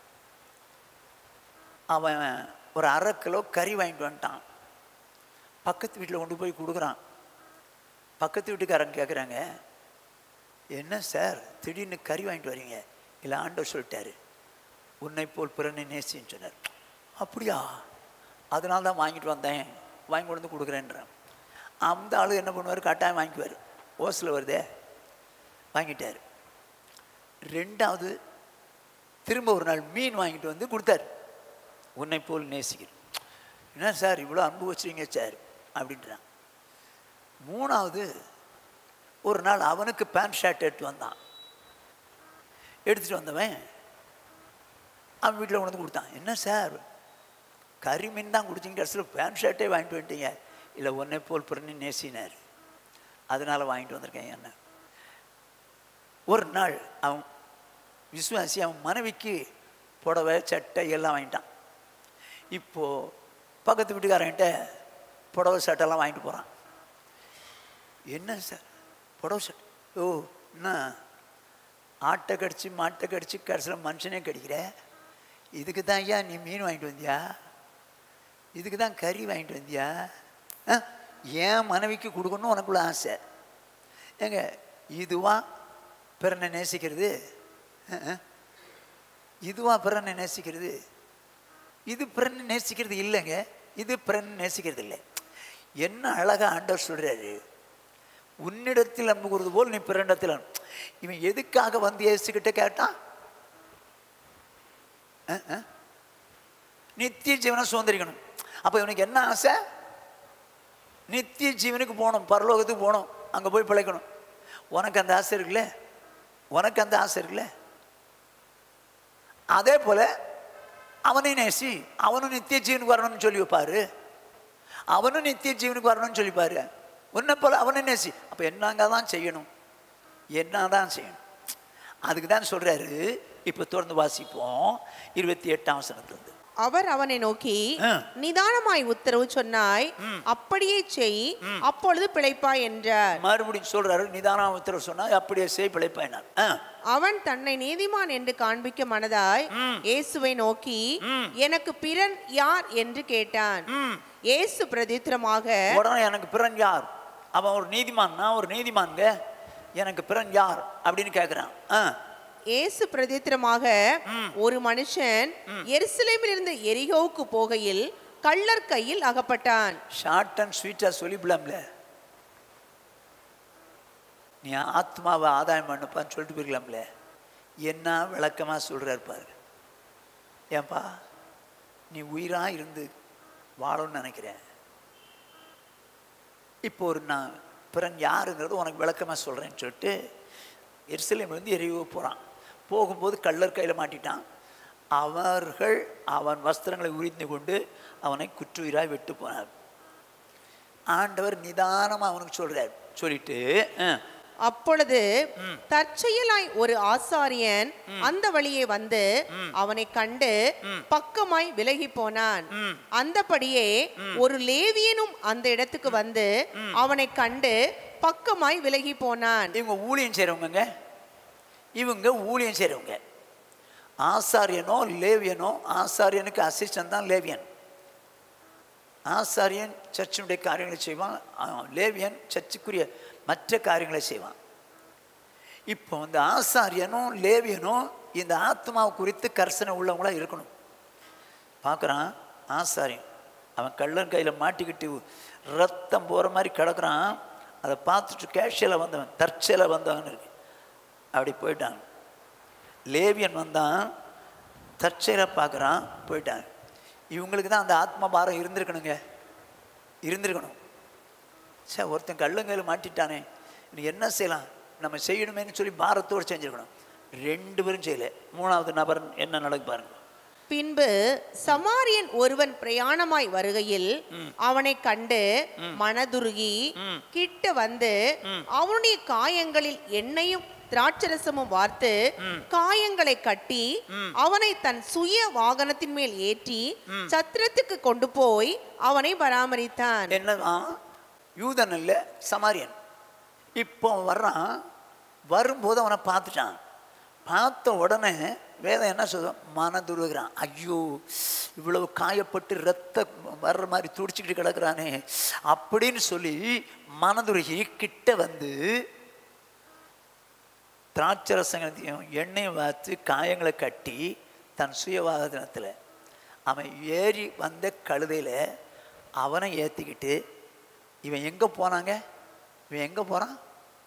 அவன் ஒரு அரை கிலோ கறி வாங்கிட்டு வந்துட்டான் பக்கத்து வீட்டில் கொண்டு போய் கொடுக்குறான் பக்கத்து வீட்டுக்காரங்க கேட்குறாங்க என்ன சார் திடீர்னு கறி வாங்கிட்டு வரீங்க இல்லை ஆண்டவர் சொல்லிட்டாரு உன்னை போல் பிறனை நேசின்னு சொன்னார் அப்படியா அதனால தான் வாங்கிட்டு வந்தேன் வாங்கி கொண்டு வந்து கொடுக்குறேன்றேன் அந்த ஆளு என்ன பண்ணுவார் கட்டாயம் வாங்கிக்குவார் ஓசில் வருதே வாங்கிட்டார் ரெண்டாவது திரும்ப ஒரு நாள் மீன் வாங்கிட்டு வந்து கொடுத்தாரு உன்னை போல் நேசிக்கிறேன் என்ன சார் இவ்வளோ அன்பு வச்சுருங்க சார் அப்படின்றான் மூணாவது ஒரு நாள் அவனுக்கு பேண்ட் ஷர்ட் எடுத்து வந்தான் எடுத்துட்டு வந்தவன் அவன் வீட்டில் கொண்டு வந்து கொடுத்தான் என்ன சார் கறி மீன் தான் கொடுத்தீங்க கடைசியில் பேண்ட் ஷர்ட்டே வாங்கிட்டு வந்துட்டீங்க இல்லை ஒன்னே போல் பிறன்னு நேசினார் அதனால் வாங்கிட்டு வந்திருக்கேன் என்ன ஒரு நாள் அவன் விசுவாசி அவன் மனைவிக்கு புடவை சட்டை எல்லாம் வாங்கிட்டான் இப்போது பக்கத்து வீட்டுக்காரன்கிட்ட புடவை சட்டைலாம் வாங்கிட்டு போகிறான் என்ன சார் புடவை சட்டை ஓ என்ன ஆட்டை கடிச்சு மாட்டை கடிச்சு கடைசியில் மனுஷனே கடிக்கிற இதுக்கு தான் ஐயா நீ மீன் வாங்கிட்டு வந்தியா இதுக்கு தான் கறி வாங்கிட்டு வந்தியா ஆ என் மனைவிக்கு கொடுக்கணும்னு உனக்குள்ள ஆசை ஏங்க இதுவா பிறனை நேசிக்கிறது அஹ், அஹ். இதுவா பிறனை நேசிக்கிறது இது பிறனை நேசிக்கிறது இல்லைங்க இது பிறனை நேசிக்கிறது இல்லை என்ன அழகா ஆண்டவர் சொல்றாரு உன்னிடத்தில் அன்பு கூறுவது போல் நீ பிறனிடத்தில் அன்பு. இவன் எதுக்காக வந்து இயேசுகிட்ட கேட்டான் அஹ், அஹ். நித்திய ஜீவனை சுதந்திரிக்கணும் அப்போ இவனுக்கு என்ன ஆசை நித்திய ஜீவனுக்கு போகணும் பரலோகத்துக்கு போகணும் அங்கே போய் பிழைக்கணும் உனக்கு அந்த ஆசை இருக்குல்ல உனக்கு அந்த ஆசை இருக்குல்ல அதே போல அவனை நேசி அவனும் நித்திய ஜீவனுக்கு வரணும்னு சொல்லி வைப்பாரு அவனும் நித்திய ஜீவனுக்கு வரணும்னு சொல்லிப்பாரு உன்னை போல அவனை நேசி அப்போ என்னங்க தான் செய்யணும் என்ன தான் செய்யணும் அதுக்கு தான் சொல்றாரு இப்போ தொடர்ந்து வாசிப்போம் இருபத்தி எட்டாம் வசனத்திலிருந்து அவர் அவனை நோக்கி ஆ. நிதானமாய் உத்தரவு சொன்னாய் அப்படியே செய் அப்பொழுது பிழைப்பாய் என்றார் மறுபடியும் சொல்றாரு நிதானம் உத்தரவு சொன்னா அப்படியே செய் பிழைப்பாயினார் ஆ அவன் தன்னை நீதிமான் என்று காண்பிக்க மனதாய் ம். இயேசுவை நோக்கி ம். எனக்கு பிறன் யார் என்று கேட்டான் ம் இயேசு பிரதித்திரமாக உடனே எனக்கு பிறன் யார் அவன் ஒரு நீதிமான் நான் ஒரு நீதிமான்ங்க எனக்கு பிறன் யார் அப்படின்னு கேட்குறான் ஆ இயேசு பிரதித்திரமாக ஒரு மனுஷன் எருசலேமிலிருந்து எரிகோவுக்கு போகையில் கள்ளர் கையில் அகப்பட்டான் ஷார்ட் அண்ட் ஸ்வீட்டாக சொல்லிவிடலாம்ல நீ ஆத்மாவை ஆதாயம் பண்ணுப்பான்னு சொல்லிட்டு போயிருக்கலாம்ல என்ன விளக்கமாக சொல்கிறார் பாரு ஏன்பா நீ உயிராக இருந்து வாழணும்னு நினைக்கிறேன் இப்போ ஒரு நான் பிறன் யாருங்கிறது உனக்கு விளக்கமாக சொல்கிறேன்னு சொல்லிட்டு எருசலேம் வந்து எரிவு போகிறான் போகும்போது கள்ளர் கையில் மாட்டிட்டான் அவர்கள் அவன் வஸ்திரங்களை உரிந்து கொண்டு அவனை குற்றுயிராய் விட்டு போனார் ஆண்டவர் நிதானமாக அவனுக்கு சொல்கிறார் சொல்லிட்டு ஆ, அப்பொழுது தற்செயலாய் ஒரு ஆசாரியன் அந்த வழியே வந்து அவனை கண்டு பக்கமாய் விலகி போனான் அந்தபடியே ஒரு லேவியனும் அந்த இடத்துக்கு வந்து அவனை கண்டு பக்கமாய் விலகி போனான் இவங்க ஊழியம் செய்கிறவங்கங்க இவங்க ஊழியம் செய்கிறவங்க ஆசாரியனோ லேவியனோ ஆசாரியனுக்கு அசிஸ்டன்ட் தான் லேவியன் ஆசாரியன் சர்ச்சினுடைய காரியங்களை செய்வான் ஆ, லேவியன் சர்ச்சுக்குரிய மற்ற காரியங்களை செய்வான் இப்போ இந்த ஆசாரியனும் லேவியனும் இந்த ஆத்மாவை குறித்து கர்சனை உள்ளவங்களா இருக்கணும் பார்க்குறான் ஆசாரியன் அவன் கள்ளன் கையில் மாட்டிக்கிட்டு ரத்தம் போகிற மாதிரி கிடக்குறான் அதை பார்த்துட்டு கேஷியில் வந்தவன் தற்செயல வந்தவன் இருக்கு அப்படி போயிட்டான் லேவியன் வந்தான் தற்செயலாக பார்க்குறான் போயிட்டான் இவங்களுக்கு தான் அந்த ஆத்ம பாரம் இருந்திருக்கணுங்க இருந்திருக்கணும் சே ஒருத்தன் கள்ளங்கையில் மாட்டிட்டானே நீ என்ன செய்யலாம் நம்ம செய்யணுமேன்னு சொல்லி பாரத்தோடு செஞ்சுருக்கணும் ரெண்டு பேரும் செய்யலை மூணாவது நபர் என்ன நடக்கு பாருங்க பின்பு சமாரியன் ஒருவன் பிரயாணமாய் வருகையில் அவனை கண்டு மனதுருகி கிட்ட வந்து அவனுடைய காயங்களில் எண்ணெயும் திராட்சரசமும் வார்த்து காயங்களை கட்டி அவனை தன் சுய வாகனத்தின் மேல் ஏற்றி சத்திரத்துக்கு கொண்டு போய் அவனை பராமரித்தான் என்னதான் யூதன் இல்லை சமாரியன் இப்போ அவன் வர்றான் வரும்போது அவனை பார்த்துட்டான் பார்த்த உடனே வேதம் என்ன சொல்லுவோம் மனதுருகிறான் ஐயோ இவ்வளவு காயப்பட்டு ரத்த வர்ற மாதிரி துடிச்சுக்கிட்டு கிடக்குறானே அப்படின்னு சொல்லி மனதுருகி கிட்ட வந்து திராட்சரசங்கத்தையும் எண்ணெயும் வாத்து காயங்களை கட்டி தன் சுயவாகனத்தில் அவன் ஏறி வந்த கழுதையில் அவனை ஏற்றிக்கிட்டு இவன் எங்கே போனாங்க இவன் எங்கே போகிறான்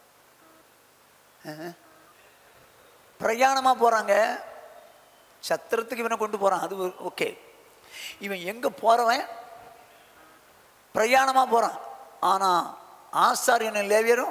பிரயாணமாக போகிறாங்க சத்திரத்துக்கு இவனை கொண்டு போகிறான் அது ஓகே இவன் எங்கே போகிறவன் பிரயாணமாக போகிறான் ஆனால் ஆசாரியனும் லேவியரும்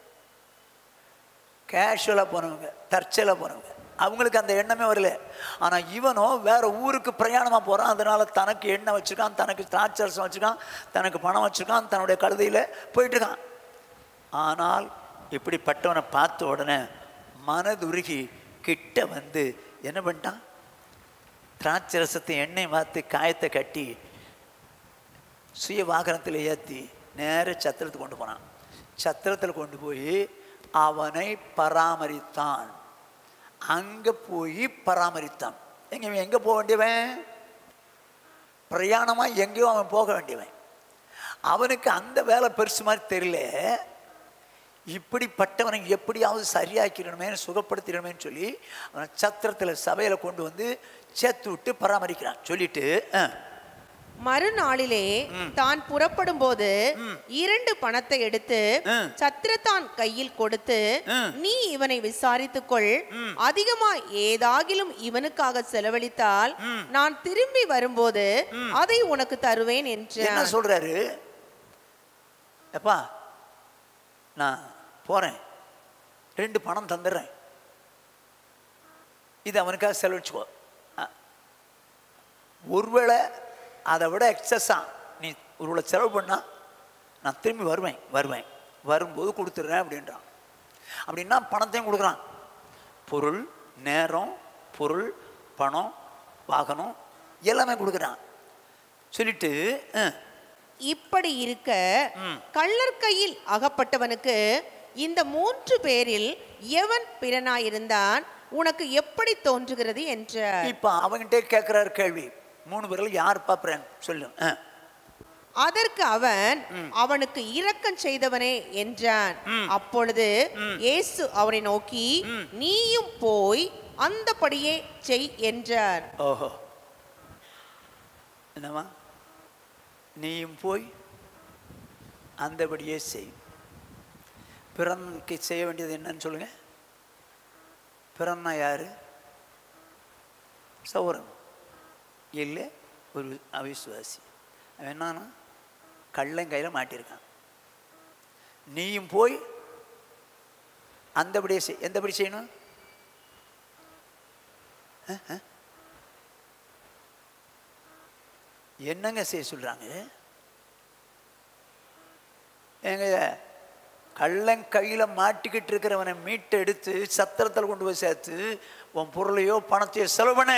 கேஷுவலாக போனவங்க தற்செயலாக போனவங்க அவங்களுக்கு அந்த எண்ணமே வரல ஆனால் இவனோ வேற ஊருக்கு பிரயாணமாக போகிறான் அதனால தனக்கு எண்ணெய் வச்சுருக்கான் தனக்கு திராட்சரசம் வச்சுருக்கான் தனக்கு பணம் வச்சுருக்கான் தன்னுடைய கழுதையில் போயிட்டுருக்கான் ஆனால் இப்படிப்பட்டவனை பார்த்த உடனே மனதுருகி கிட்ட வந்து என்ன பண்ணிட்டான் திராட்சரசத்தை எண்ணெய் மாற்றி காயத்தை கட்டி சுய வாகனத்தில் ஏற்றி நேர சத்திரத்துக்கு கொண்டு போனான் சத்திரத்தில் கொண்டு போய் அவனை பராமரித்தான் அங்கே போய் பராமரித்தான் எங்க இவன் எங்கே போக வேண்டியவன் பிரயாணமாக எங்கேயோ அவன் போக வேண்டியவன் அவனுக்கு அந்த வேலை பெருசு மாதிரி தெரியல இப்படிப்பட்டவனை எப்படியாவது சரியாக்கிடணுமே சுகப்படுத்திடணுமேன்னு சொல்லி அவனை சத்திரத்தில் சபையில் கொண்டு வந்து சேர்த்து விட்டு பராமரிக்கிறான் சொல்லிட்டு ஆ, மறுநாளிலே தான் புறப்படும் போது இரண்டு பணத்தை எடுத்து ம். சத்திரத்தான் கையில் கொடுத்து ம். நீ இவனை விசாரித்துக்கொள் அதிகமா ஏதாகிலும் இவனுக்காக செலவழித்தால் நான் திரும்பி வரும்போது அதை உனக்கு தருவேன் என்ன என்றான் சொல்றாரு எப்பா நான் போறேன் ரெண்டு பணம் தந்துடுறேன் இது அவனுக்காக செலவழிச்சுக்கோ அ, ஒருவேளை அதை விட எக்ஸஸா நீ ஒருவேளை செலவு பண்ணா நான் திரும்பி வருவேன் வருவேன் வரும்போது கொடுத்துட்றேன் அப்படின்றான் அப்படின்னா பணத்தையும் கொடுக்குறான் பொருள் நேரம் பொருள் பணம் வாகனம் எல்லாமே கொடுக்குறான் சொல்லிட்டு ஆ, இப்படி இருக்க கள்ளர் கையில் அகப்பட்டவனுக்கு இந்த மூன்று பேரில் எவன் பிறனாயிருந்தான் உனக்கு எப்படி தோன்றுகிறது என்றார் இப்ப அவங்கிட்டே கேட்கிறாரு கேள்வி மூணு பேர்ல யார் பாப்புறேன் சொல்லு ஆ. அதற்கு அவன் அவனுக்கு இரக்கம் செய்தவனே என்றான் அப்பொழுது இயேசு அவனை நோக்கி நீயும் போய் அந்தபடியே செய் என்றார் ஓஹோ என்னம்மா நீயும் போய் அந்தபடியே செய் பிறனுக்கு செய்ய வேண்டியது என்னன்னு சொல்லுங்க பிறன்னா யாரு சௌரன் இல்லை ஒரு அவிசுவாசி அவன் என்னன்னா கள்ளங்கையில் மாட்டியிருக்கான் நீயும் போய் அந்தபடியே செய் எந்தபடி செய்யணும் என்னங்க செய்ய சொல்றாங்க ஏங்க கள்ளன் கையில் மாட்டிக்கிட்டு இருக்கிறவனை மீட்டு எடுத்து சத்திரத்தில் கொண்டு போய் சேர்த்து உன் பொருளையோ பணத்தையோ செலவு பண்ண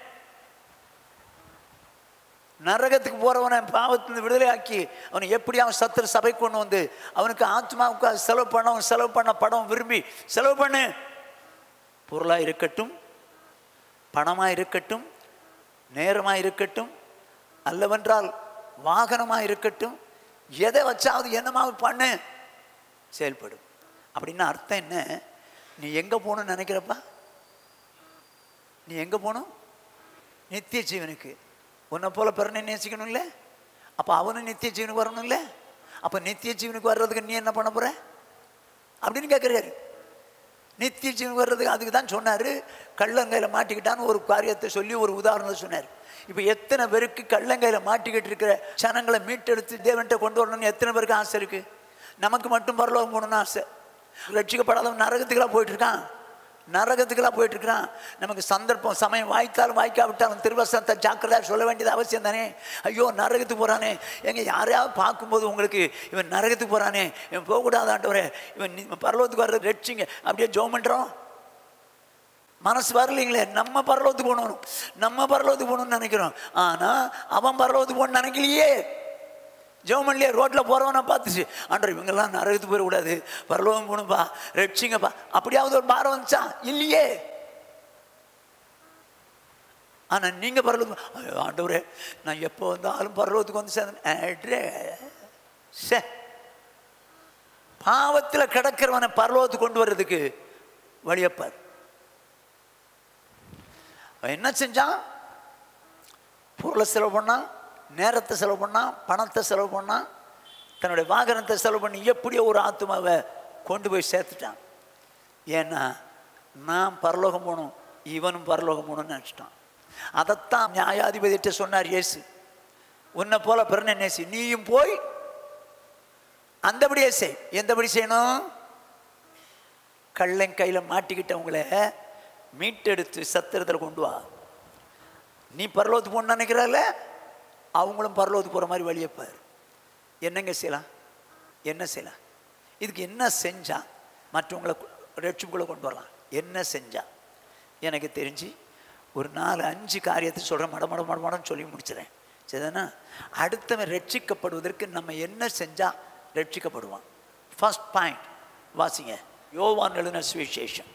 நரகத்துக்கு போறவனை பாவத்திலிருந்து விடுதலை ஆக்கி அவனை எப்படி அவன் சத்திர சபை கொண்டு வந்து அவனுக்கு ஆத்மாவுக்கு அது செலவு பண்ண அவன் செலவு பண்ண படம் விரும்பி செலவு பண்ணு பொருளா இருக்கட்டும் பணமா இருக்கட்டும் நேரமா இருக்கட்டும் அல்லவென்றால் வாகனமா இருக்கட்டும் எதை வச்சாவது என்னமாவது பண்ணு செயல்படும் அப்படின்னா அர்த்தம் என்ன நீ எங்க போகணும்னு நினைக்கிறப்பா நீ எங்க போகணும் நித்திய ஜீவனுக்கு உன்னை போல பிறனை நேசிக்கணும்ல அப்போ அவனும் நித்திய ஜீவனுக்கு வரணும்ல அப்போ நித்திய ஜீவனுக்கு வர்றதுக்கு நீ என்ன பண்ண போற அப்படின்னு கேட்குறாரு நித்திய ஜீவன் வர்றதுக்கு அதுக்கு தான் சொன்னார் கள்ளங்கையில் மாட்டிக்கிட்டான்னு ஒரு காரியத்தை சொல்லி ஒரு உதாரணத்தை சொன்னார் இப்போ எத்தனை பேருக்கு கள்ளங்கையில் மாட்டிக்கிட்டு இருக்கிற சனங்களை மீட்டெடுத்து தேவன்கிட்ட கொண்டு வரணும்னு எத்தனை பேருக்கு ஆசை இருக்குது நமக்கு மட்டும் பரலோகம் போகணும்னு ஆசை ரட்சிக்கப்படாதவன் நரகத்துக்கெல்லாம் போயிட்டு இருக்கான் நரகத்துக்கெல்லாம் போயிட்டு இருக்கிறான் நமக்கு சந்தர்ப்பம் சமயம் வாய்த்தாலும் வாய்க்காவிட்டாலும் திருவசனத்தை ஜாக்கிரதையாக சொல்ல வேண்டியது அவசியம் தானே ஐயோ நரகத்துக்கு போகிறானே எங்க யாரையாவது பார்க்கும்போது உங்களுக்கு இவன் நரகத்துக்கு போகிறானே இவன் போகக்கூடாது ஆண்டவரே இவன் நீ- பரலோகத்துக்கு வர்றது ரட்சிங்க அப்படியே ஜோம் பண்ணுறோம் மனசு வரலைங்களே நம்ம பரலோகத்துக்கு போகணும் நம்ம பரலோகத்துக்கு போகணும்னு நினைக்கிறோம் ஆனால் அவன் பரலோகத்துக்கு போகணும்னு நினைக்கலையே ஜெவமன்லியே ரோட்டில் போகிறவனை பார்த்துச்சு ஆண்டர் இவங்கெல்லாம் நரகத்துக்கு போயிடக்கூடாது பரலோகம் போகணும்பா ரட்சிங்கப்பா அப்படியாவது ஒரு பாரம் வந்துச்சா இல்லையே ஆனால் நீங்கள் பரலோகம் ஐயோ, ஆண்டவரே நான் எப்போ வந்தாலும் பரலோகத்துக்கு வந்து சேர்ந்தேன் அட்ரே சே பாவத்தில் கிடக்கிறவனை பரலோகத்துக்கு கொண்டு வர்றதுக்கு வழியப்பார் அவன் என்ன செஞ்சான் பொருளை செலவு பண்ணான் நேரத்தை செலவு பண்ணான் பணத்தை செலவு பண்ணான் தன்னுடைய வாகனத்தை செலவு பண்ணி எப்படியோ ஒரு ஆத்மாவை கொண்டு போய் சேர்த்துட்டான் ஏன்னா நான் பரலோகம் போகணும் இவனும் பரலோகம் போகணும்னு நினச்சிட்டான் அதைத்தான் நியாயாதிபதிட்ட சொன்னார் இயேசு உன்னை போல பிறனை நேசி நீயும் போய் அந்தபடியே செய் எந்தபடி செய்யணும் கள்ளன் கையில் மாட்டிக்கிட்டவங்கள மீட்டெடுத்து சத்திரத்தில் கொண்டு வா நீ பரலோகத்துக்கு போகணும்னு நினைக்கிறால அவங்களும் பரலோகத்துக்கு போகிற மாதிரி வழியை பாரு என்னங்க செய்யலாம் என்ன செய்யலாம் இதுக்கு என்ன செஞ்சா மற்றவங்களை ரட்சிப்புகளை கொண்டு வரலாம் என்ன செஞ்சா எனக்கு தெரிஞ்சு ஒரு நாலு அஞ்சு காரியத்தை சொல்கிறேன் மட மட மட மடன்னு சொல்லி முடிச்சிடறேன் சரிதானா அடுத்தவன் ரட்சிக்கப்படுவதற்கு நம்ம என்ன செஞ்சால் ரட்சிக்கப்படுவான் ஃபர்ஸ்ட் பாயிண்ட் வாசிங்க யோவான் எழுதின சுவிசேஷம்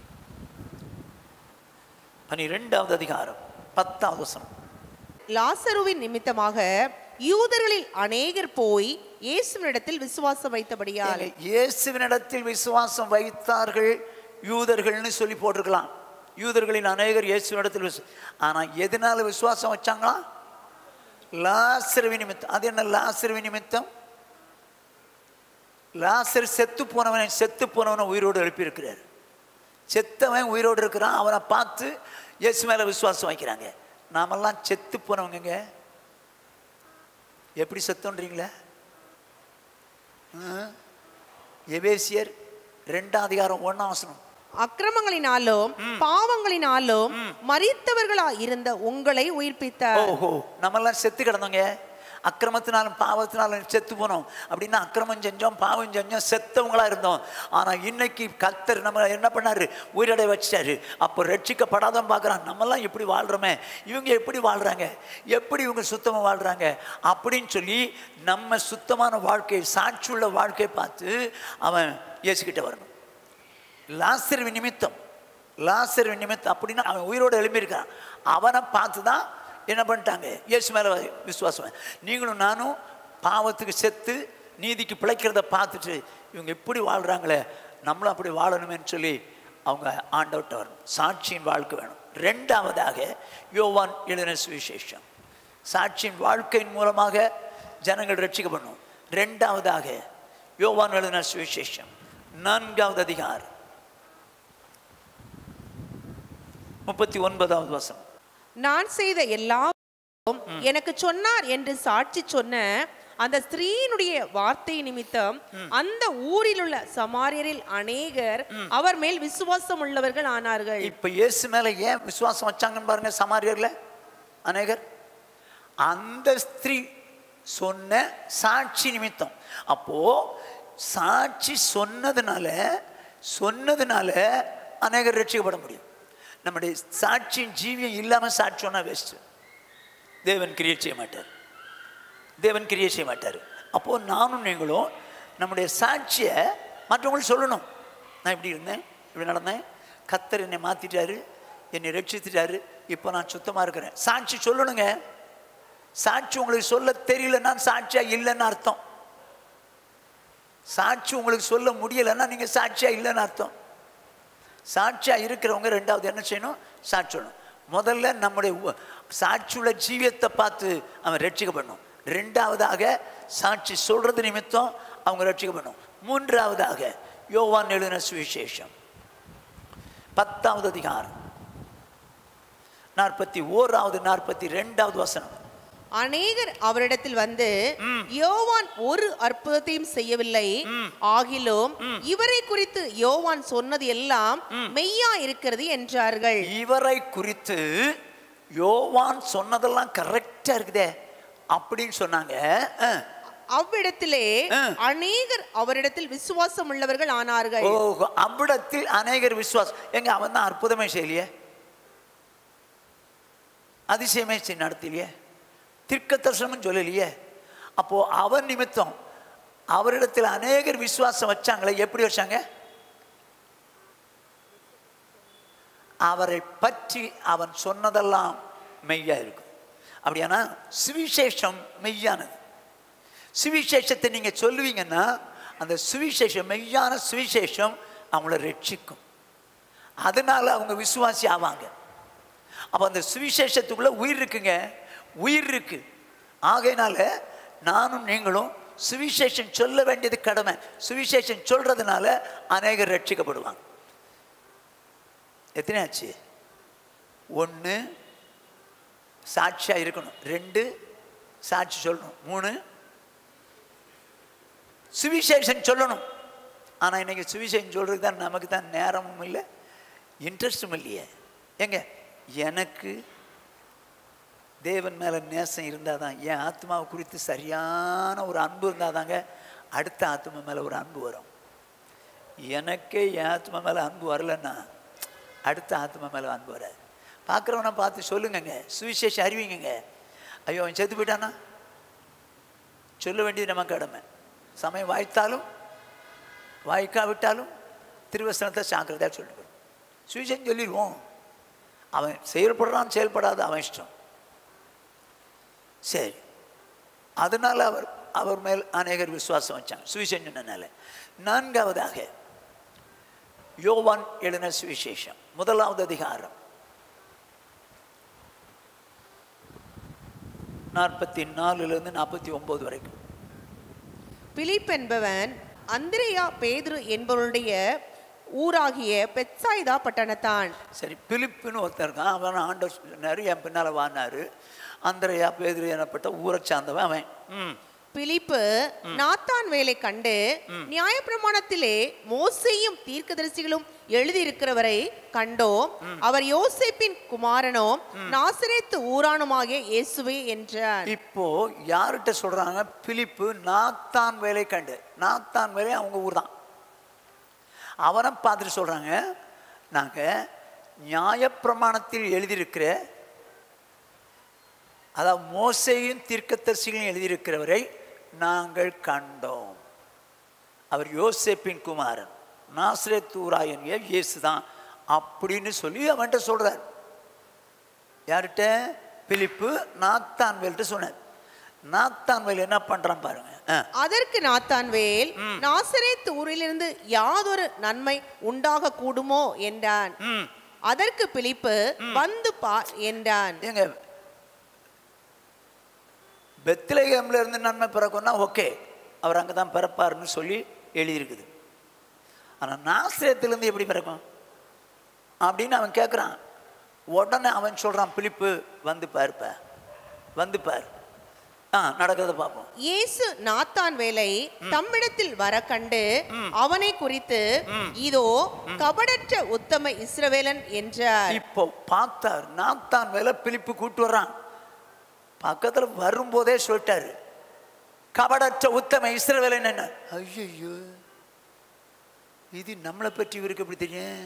பனிரெண்டாவது அதிகாரம் பத்தாவது வசனம் லாசருவின் நிமித்தமாக யூதர்களில் அநேகர் போய் இயேசுவினிடத்தில் விசுவாசம் வைத்தபடியால் ஏங்க, இயேசுவினிடத்தில் விசுவாசம் வைத்தார்கள் யூதர்கள்னு சொல்லி போட்டிருக்கலாம் யூதர்களின் அநேகர் இயேசுவினிடத்தில் விசு ஆனால் எதனால விசுவாசம் வச்சாங்களா லாசரவி நிமித்தம் அது என்ன லாசரவி நிமித்தம் லாசர் செத்து போனவனை செத்து போனவனை உயிரோடு எழுப்பியிருக்கிறார் செத்தவன் உயிரோடு இருக்கிறான் அவனை பார்த்து இயேசு மேலே விசுவாசம் வைக்கிறாங்க நாமெல்லாம் செத்து போனவங்கங்க எப்படி செத்தோன்றீங்களே எபேசியர் ரெண்டாம் அதிகாரம் ஒண்ணாம் வசனம் அக்கிரமங்களினாலும் பாவங்களினாலும் மரித்தவர்களா இருந்த உங்களை உயிர்ப்பித்தார் ஓஹோ நம்மெல்லாம் செத்து கிடந்தோங்க அக்கிரமத்தினாலும் பாவத்தினாலும் செத்து போனோம் அப்படின்னா அக்கிரமம் செஞ்சோம் பாவம் செஞ்சோம் செத்தவங்களா இருந்தோம் ஆனா இன்னைக்கு கத்தர் நம்ம என்ன பண்ணாரு உயிரடை வச்சிட்டாரு அப்போ ரட்சிக்கப்படாதவன் பார்க்குறான் நம்மெல்லாம் எப்படி வாழ்றோமே இவங்க எப்படி வாழ்றாங்க எப்படி இவங்க சுத்தமா வாழ்றாங்க அப்படின்னு சொல்லி நம்ம சுத்தமான வாழ்க்கை சாட்சியுள்ள வாழ்க்கையை பார்த்து அவன் இயேசுகிட்ட வரணும் லாசர் நிமித்தம் லாசர் நிமித்தம் அப்படின்னா அவன் உயிரோடு எழும்பியிருக்கான் அவனை பார்த்து தான் என்ன பண்ணிட்டாங்க இயேசு மேலே விசுவாசம் நீங்களும் நானும் பாவத்துக்கு செத்து நீதிக்கு பிழைக்கிறத பார்த்துட்டு இவங்க எப்படி வாழ்கிறாங்களே நம்மளும் அப்படி வாழணுமேன்னு சொல்லி அவங்க ஆண்டவர்கிட்ட வரணும் சாட்சியின் வாழ்க்கை வேணும் ரெண்டாவதாக யோவான் எழுதின சுவிசேஷம் சாட்சியின் வாழ்க்கையின் மூலமாக ஜனங்கள் ரட்சிக்கப்படணும் ரெண்டாவதாக யோவான் எழுதின சுவிசேஷம் நான்காவது அதிகாரம் முப்பத்தி ஒன்பதாவது வசனம் நான் செய்த எல்லாம் எனக்கு சொன்னார் என்று சாட்சி சொன்ன அந்த ஸ்திரீயினுடைய வார்த்தை நிமித்தம் அந்த ஊரில் உள்ள சமாரியரில் அநேகர் அவர் மேல் விசுவாசம் உள்ளவர்கள் ஆனார்கள் இப்ப இயேசு மேல ஏன் விசுவாசம் வச்சாங்கன்னு பாருங்க சமாரியர்ல அநேகர் அந்த ஸ்திரீ சொன்ன சாட்சி நிமித்தம் அப்போ சாட்சி சொன்னதுனால சொன்னதுனால அநேகர் ரட்சிக்கப்பட முடியும் நம்முடைய சாட்சியின் ஜீவியம் இல்லாம சாட்சி சொன்னா வேஸ்ட் தேவன் கிரியை செய்ய மாட்டார் தேவன் கிரியை செய்ய மாட்டார் அப்போ நானும் நீங்களும் நம்முடைய சாட்சியை மற்றவங்களுக்கு சொல்லணும் நான் இப்படி இருந்தேன் இப்படி நடந்தேன் கத்தர் என்னை மாத்திட்டாரு என்னை ரட்சித்துட்டாரு இப்போ நான் சுத்தமாக இருக்கிறேன் சாட்சி சொல்லணுங்க சாட்சி உங்களுக்கு சொல்ல தெரியலன்னா சாட்சியா இல்லைன்னு அர்த்தம் சாட்சி உங்களுக்கு சொல்ல முடியலைன்னா நீங்க சாட்சியா இல்லைன்னு அர்த்தம் சாட்சியா இருக்கிறவங்க ரெண்டாவது என்ன செய்யணும் சாட்சி சொல்லணும் முதல்ல நம்முடைய உ- சாட்சியுள்ள ஜீவியத்தை பார்த்து அவன் ரட்சிக்கப்படணும் ரெண்டாவதாக சாட்சி சொல்றது நிமித்தம் அவங்க ரட்சிக்கப்படணும் மூன்றாவதாக யோவான் எழுதின சுவிசேஷம் பத்தாவது அதிகாரம் நாற்பத்தி ஓராவது நாற்பத்தி ரெண்டாவது வசனம் அநேகர் அவரிடத்தில் வந்து யோவான் ஒரு அற்புதத்தையும் செய்யவில்லை ஆகிலும் இவரை குறித்து யோவான் சொன்னது எல்லாம் மெய்யா இருக்கிறது என்றார்கள் இவரை குறித்து யோவான் சொன்னதெல்லாம் கரெக்டா இருக்குதே அப்படின்னு சொன்னாங்க அஹ். அவ்விடத்திலே ஆ. அநேகர் அவரிடத்தில் விசுவாசம் உள்ளவர்கள் ஆனார்கள் ஓ அவ்விடத்தில் அநேகர் விசுவாசம் எங்க அவன் தான் அற்புதமே செய்யலையே அதிசயமே செய் நடத்தலையே திர்க்க தரிசனமும் சொல்லலையே அப்போ அவர் நிமித்தம் அவரிடத்தில் அநேகர் விசுவாசம் வச்சாங்களே எப்படி வச்சாங்க அவரை பற்றி அவன் சொன்னதெல்லாம் மெய்யா இருக்கும் அப்படியானா சுவிசேஷம் மெய்யானது சுவிசேஷத்தை நீங்க சொல்லுவீங்கன்னா அந்த சுவிசேஷம் மெய்யான சுவிசேஷம் அவங்கள ரட்சிக்கும் அதனால அவங்க விசுவாசி ஆவாங்க அப்போ அந்த சுவிசேஷத்துக்குள்ள உயிர் இருக்குங்க உயிர் இருக்கு ஆகையினால நானும் நீங்களும் சுவிசேஷம் சொல்ல வேண்டியது கடமை சுவிசேஷம் சொல்றதுனால அநேகர் ரட்சிக்கப்படுவாங்க எத்தனை ஆச்சு ஒன்று சாட்சியாக இருக்கணும் ரெண்டு சாட்சி சொல்லணும் மூணு சுவிசேஷன் சொல்லணும் ஆனால் இன்னைக்கு சுவிசேஷன் சொல்றதுக்கு தான் நமக்கு தான் நேரமும் இல்லை இன்ட்ரெஸ்டும் இல்லையே ஏங்க எனக்கு தேவன் மேலே நேசம் இருந்தால் தான் என் ஆத்மாவை குறித்து சரியான ஒரு அன்பு இருந்தால் தாங்க அடுத்த ஆத்மா மேலே ஒரு அன்பு வரும் எனக்கே என் ஆத்மா மேலே அன்பு வரலன்னா அடுத்த ஆத்மா மேலே அன்பு வராது பார்க்குறவனை பார்த்து சொல்லுங்கங்க சுவிசேஷம் அறிவிங்கங்க ஐயோ அவன் செத்து போயிட்டானா சொல்ல வேண்டியது நம்ம கடமை சமயம் வாய்த்தாலும் வாய்க்காவிட்டாலும் திருவசனத்தை சாக்கிரதையாக சொல்லிட்டு போயிடும் சுவிசேஷம் சொல்லிடுவோம் அவன் செயல்படுறான் செயல்படாத அவன் இஷ்டம் சரி அதனால அவர் அவர் மேல் அநேகர் விசுவாசம் வச்சாங்க சுவிசேஷம் சொன்னனால நான்காவதாக யோவான் எழுதின சுவிசேஷம் முதலாவது அதிகாரம் நாற்பத்தி நாலுலேருந்து நாற்பத்தி ஒம்பது வரைக்கும் பிலிப் என்பவன் அந்திரேயா பேதுரு என்பவருடைய ஊராகிய பெத்சாய்தா பட்டணத்தான் சரி பிலிப்புன்னு ஒருத்தர் இருக்கான் அவன் ஆண்டவர் சொன்னார் என் பின்னால் வானாரு அந்தரையா பேதுரு எனப்பட்ட ஊரை சார்ந்தவன் அவன் ம் பிலிப்பு நாத்தான் வேலை கண்டு நியாயப்பிரமாணத்திலே மோசேயும் தீர்க்கதரிசிகளும் எழுதியிருக்கிறவரை கண்டோம் அவர் யோசேப்பின் குமாரனும் நாசரேத்து ஊரானுமாகிய இயேசுவே என்றார் இப்போ யார்கிட்ட சொல்றாங்க பிலிப்பு நாத்தான் வேலை கண்டு நாத்தான் வேலை அவங்க ஊர் தான் அவனை பார்த்துட்டு சொல்றாங்க நாங்க நியாயப்பிரமாணத்தில் எழுதியிருக்கிற அதாவது மோசையும் தீர்க்கதரிசிகளும் எழுதியிருக்கிறவரை நாங்கள் கண்டோம் அவர் யோசேப்பின் குமாரன் நாசிரத்தூராயன் இயேசு தான் அப்படின்னு சொல்லி அவன்கிட்ட சொல்றார் யார்கிட்ட பிலிப்பு நாத்தான்வேல்ட்டு சொன்னார் நாத்தான்வேல் என்ன பண்றான் பாருங்க ஆ. அதற்கு நாத்தான்வேல் நாசரேத் ஊரிலிருந்து யாதொரு நன்மை உண்டாக கூடுமோ என்றான் ம் அதற்கு பிலிப்பு வந்து பார் என்றான் ஏங்க பெத்லகேம்ல இருந்து நன்மை பிறக்கும்னா ஓகே அவர் அங்கே தான் பிறப்பாருன்னு சொல்லி எழுதியிருக்குது ஆனால் நாசிரியத்திலேருந்து எப்படி பிறக்கும் அப்படின்னு அவன் கேட்குறான் உடனே அவன் சொல்கிறான் பிலிப்பு வந்து பாருப்ப வந்து பார் ஆ நடக்கிறத பார்ப்போம் இயேசு நாத்தான் வேலை தம்மிடத்தில் வர கண்டு அவனை குறித்து இதோ கபடற்ற உத்தம இஸ்ரவேலன் என்றார் இப்போ பார்த்தார் நாத்தான் மேல பிலிப்பு கூட்டு வர்றான் பக்கத்துல வரும்போதே சொல்லிட்டாரு கபடற்ற உத்தம இஸ்ரவேலன் என்ன ஐயோ இது நம்மளை பற்றி இவருக்கு எப்படி தெரியும்